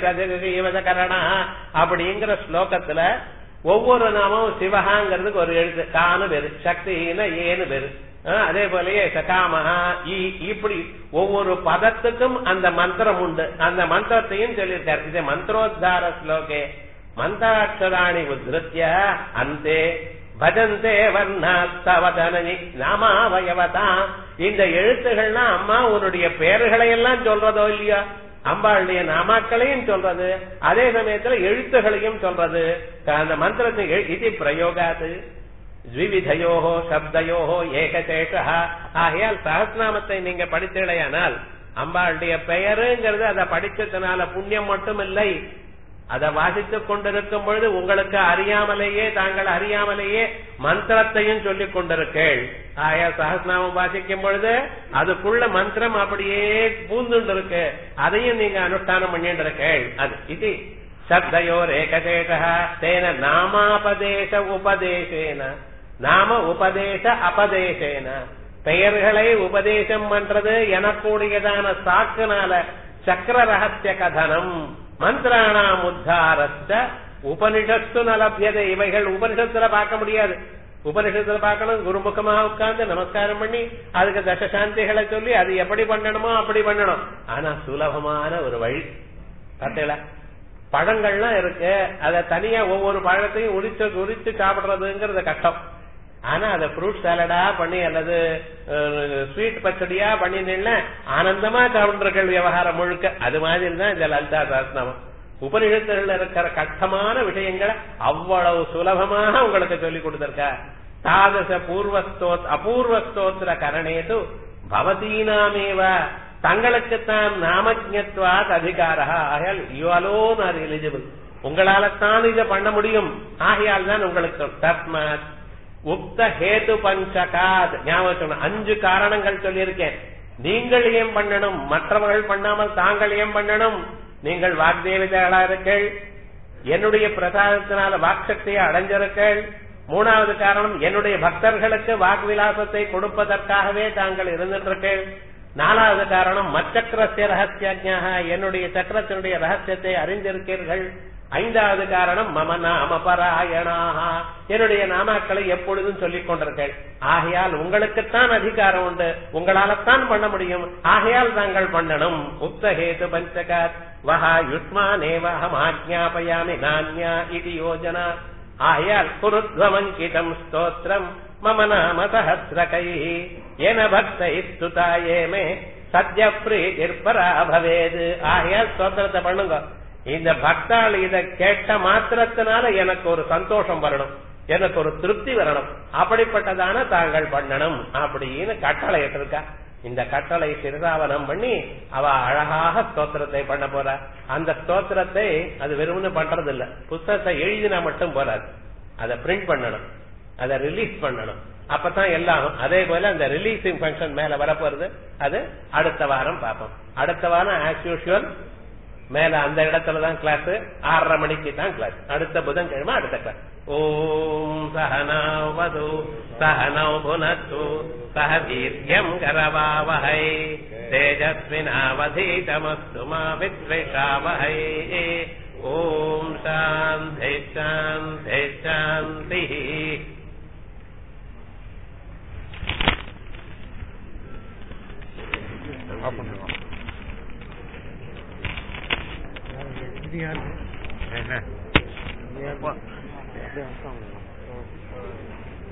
கரணா அப்படிங்கிற ஸ்லோகத்துல ஒவ்வொரு நாமும் சிவகாங்கிறதுக்கு ஒரு எழுத்து கானு பேரு சக்தினா ஏன்னு பேரு அதே போலயே சகாமஹா இப்படி ஒவ்வொரு பதத்துக்கும் அந்த மந்திரம் உண்டு அந்த மந்திரத்தையும் சொல்லியிருக்காரு இது மந்திரோத்தார ஸ்லோகே மந்திராட்சராணி உத்ருத்திய அந்தே பஜந்தே வர்ணாஸ்தவதனி நாமாவயவதா இந்த எழுத்துகள்லாம் அம்மா உன்னுடைய பெயர்களை எல்லாம் சொல்றதோ இல்லையா அம்பாளுடைய நாமாக்களையும் சொல்றது அதே சமயத்துல எழுத்துகளையும் சொல்றது அந்த மந்திரத்தை இது பிரயோகாது த்விவிதையோஹோ சப்தையோஹோ ஏகசேஷா ஆகையால் சகஸ்நாமத்தை நீங்க படித்தீழையானால் அம்பாளுடைய பெயருங்கிறது அதை படிச்சதுனால புண்ணியம் மட்டும் இல்லை அதை வாசித்துக் கொண்டிருக்கும் பொழுது உங்களுக்கு அறியாமலேயே தாங்கள் அறியாமலேயே மந்திரத்தையும் சொல்லிக் கொண்டிருக்கேள் ஆயா சகஸ்நாமம் வாசிக்கும் பொழுது அதுக்குள்ள மந்திரம் அப்படியே பூந்துண்டு இருக்கு அதையும் நீங்க அனுஷ்டானம் பண்ணிட்டு இருக்கேள் அது இது சப்தையோர் ஏகசேஷா தேன நாமாபதேச உபதேசேன நாம உபதேச அபதேசேன பெயர்களை உபதேசம் பண்றது எனக்கூடியதான சாக்குனால சக்கர ரகசிய கதனம் மந்திராணாம் உத்தாரஸ்த உபனிஷத்து நலபியதை இவைகள் உபனிஷத்துல பார்க்க முடியாது உபனிஷத்துல பார்க்கணும் குருமுகமா உட்கார்ந்து நமஸ்காரம் பண்ணி அதுக்கு தசசாந்திகளை சொல்லி அது எப்படி பண்ணணுமோ அப்படி பண்ணணும் ஆனா சுலபமான ஒரு வழி பார்த்தீங்களா பழங்கள்லாம் இருக்கு அத தனியா ஒவ்வொரு பழத்தையும் உரிச்சு உரிச்சு சாப்பிடுறதுங்கிறது கஷ்டம் ஆனா அதை ஃப்ரூட் சாலடா பண்ணி அல்லது ஸ்வீட் பச்சடியா பண்ணினீங்கன்னா ஆனந்தமா சாப்பிடுறீர்கள் விவகாரம் முழுக்க அது மாதிரி தான் இந்த லலிதா சாஸ்திரமம் உபநிஷத்துல இருக்கிற கஷ்டமான விஷயங்களை அவ்வளவு சுலபமாக உங்களுக்கு சொல்லி கொடுத்திருக்கா தாதச பூர்வஸ்தோத் அபூர்வஸ்தோத்திர கரணேது பவதீனாமேவ தங்களுக்குத்தான் நாமஜத்வாத் அதிகாரா ஆகையால் யூ அலோன் ஆர் எலிஜிபிள் உங்களால தான் இதை பண்ண முடியும் ஆகையால் தான் உங்களுக்கு தஸ்மாத் உக்த ஹேது பஞ்சகாத் ஞாபகம் அஞ்சு காரணங்கள் சொல்லியிருக்கேன் நீங்கள் ஏன் பண்ணணும் மற்றவர்கள் பண்ணாமல் தாங்கள் ஏன் பண்ணணும் நீங்கள் வாக்தேவிதர்களா இருக்கள் என்னுடைய பிரசாதத்தினால வாக்சக்தியை அடைஞ்சிருக்கள் மூணாவது காரணம் என்னுடைய பக்தர்களுக்கு வாக்விலாசத்தை கொடுப்பதற்காகவே தாங்கள் இருந்திருக்கீர்கள் நாலாவது காரணம் மச்சக்கரஸ்ய ரகசியஜாக என்னுடைய சக்கரத்தினுடைய ரகசியத்தை அறிந்திருக்கீர்கள் ஐந்தாவது காரணம் மம நாம பராயணாக என்னுடைய நாமாக்களை எப்பொழுதும் சொல்லிக் கொண்டிருக்கேன் ஆகையால் உங்களுக்குத்தான் அதிகாரம் உண்டு உங்களால்தான் பண்ண முடியும் ஆகையால் தாங்கள் பண்ணணும் உக்தஹேது பஞ்சகாத் வஹா யுஷ்மானேவஹம் ஆஜ்ஞாபயாமி நான்யா இது யோஜனா ஆகையால் குருத்வமங்கிதம் ஸ்தோத்திரம் மம நாம சஹசிரகை என பக்த இஸ்துதாயேமே சத்ய பிரீதிர்பரா பவேது ஆகையால் ஸ்தோத்திரத்தை பண்ணுங்க இந்த பக்தாள் இதை கேட்ட மாத்திரத்தினால எனக்கு ஒரு சந்தோஷம் வரணும் எனக்கு ஒரு திருப்தி வரணும் அப்படிப்பட்டதான தாங்கள் பண்ணணும் அப்படின்னு கட்டளை இருக்கா இந்த கட்டளை சிறுதாவனம் பண்ணி அவ அழகாக ஸ்தோத்திரத்தை பண்ண போற அந்த ஸ்தோத்திரத்தை அது வெறும்னு பண்றது இல்ல புத்தகத்தை எழுதினா மட்டும் போறாது அதை பிரிண்ட் பண்ணணும் அதை ரிலீஸ் பண்ணணும் அப்பதான் எல்லாம் அதே போல அந்த ரிலீசிங் ஃபங்க்ஷன் மேல வரப்போறது அது அடுத்த வாரம் பார்ப்போம் அடுத்த வாரம் ஆஸ் யூஷுவல் மேல அந்த இடத்துல தான் கிளாஸ் ஆறரை மணிக்கு தான் கிளாஸ் அடுத்த புதன்கிழமை அடுத்த கிளாஸ் ஓம் சகனவது சகனௌ புனத்து சக வீரியம் கரவாவஹை தேஜஸ்வினாவதீதமஸ்து மா வித்விஷாவஹை ஓம் சாந்தி சாந்தி சாந்தி ஆஃப் பண்ணுறோம் என்ன அப்படியே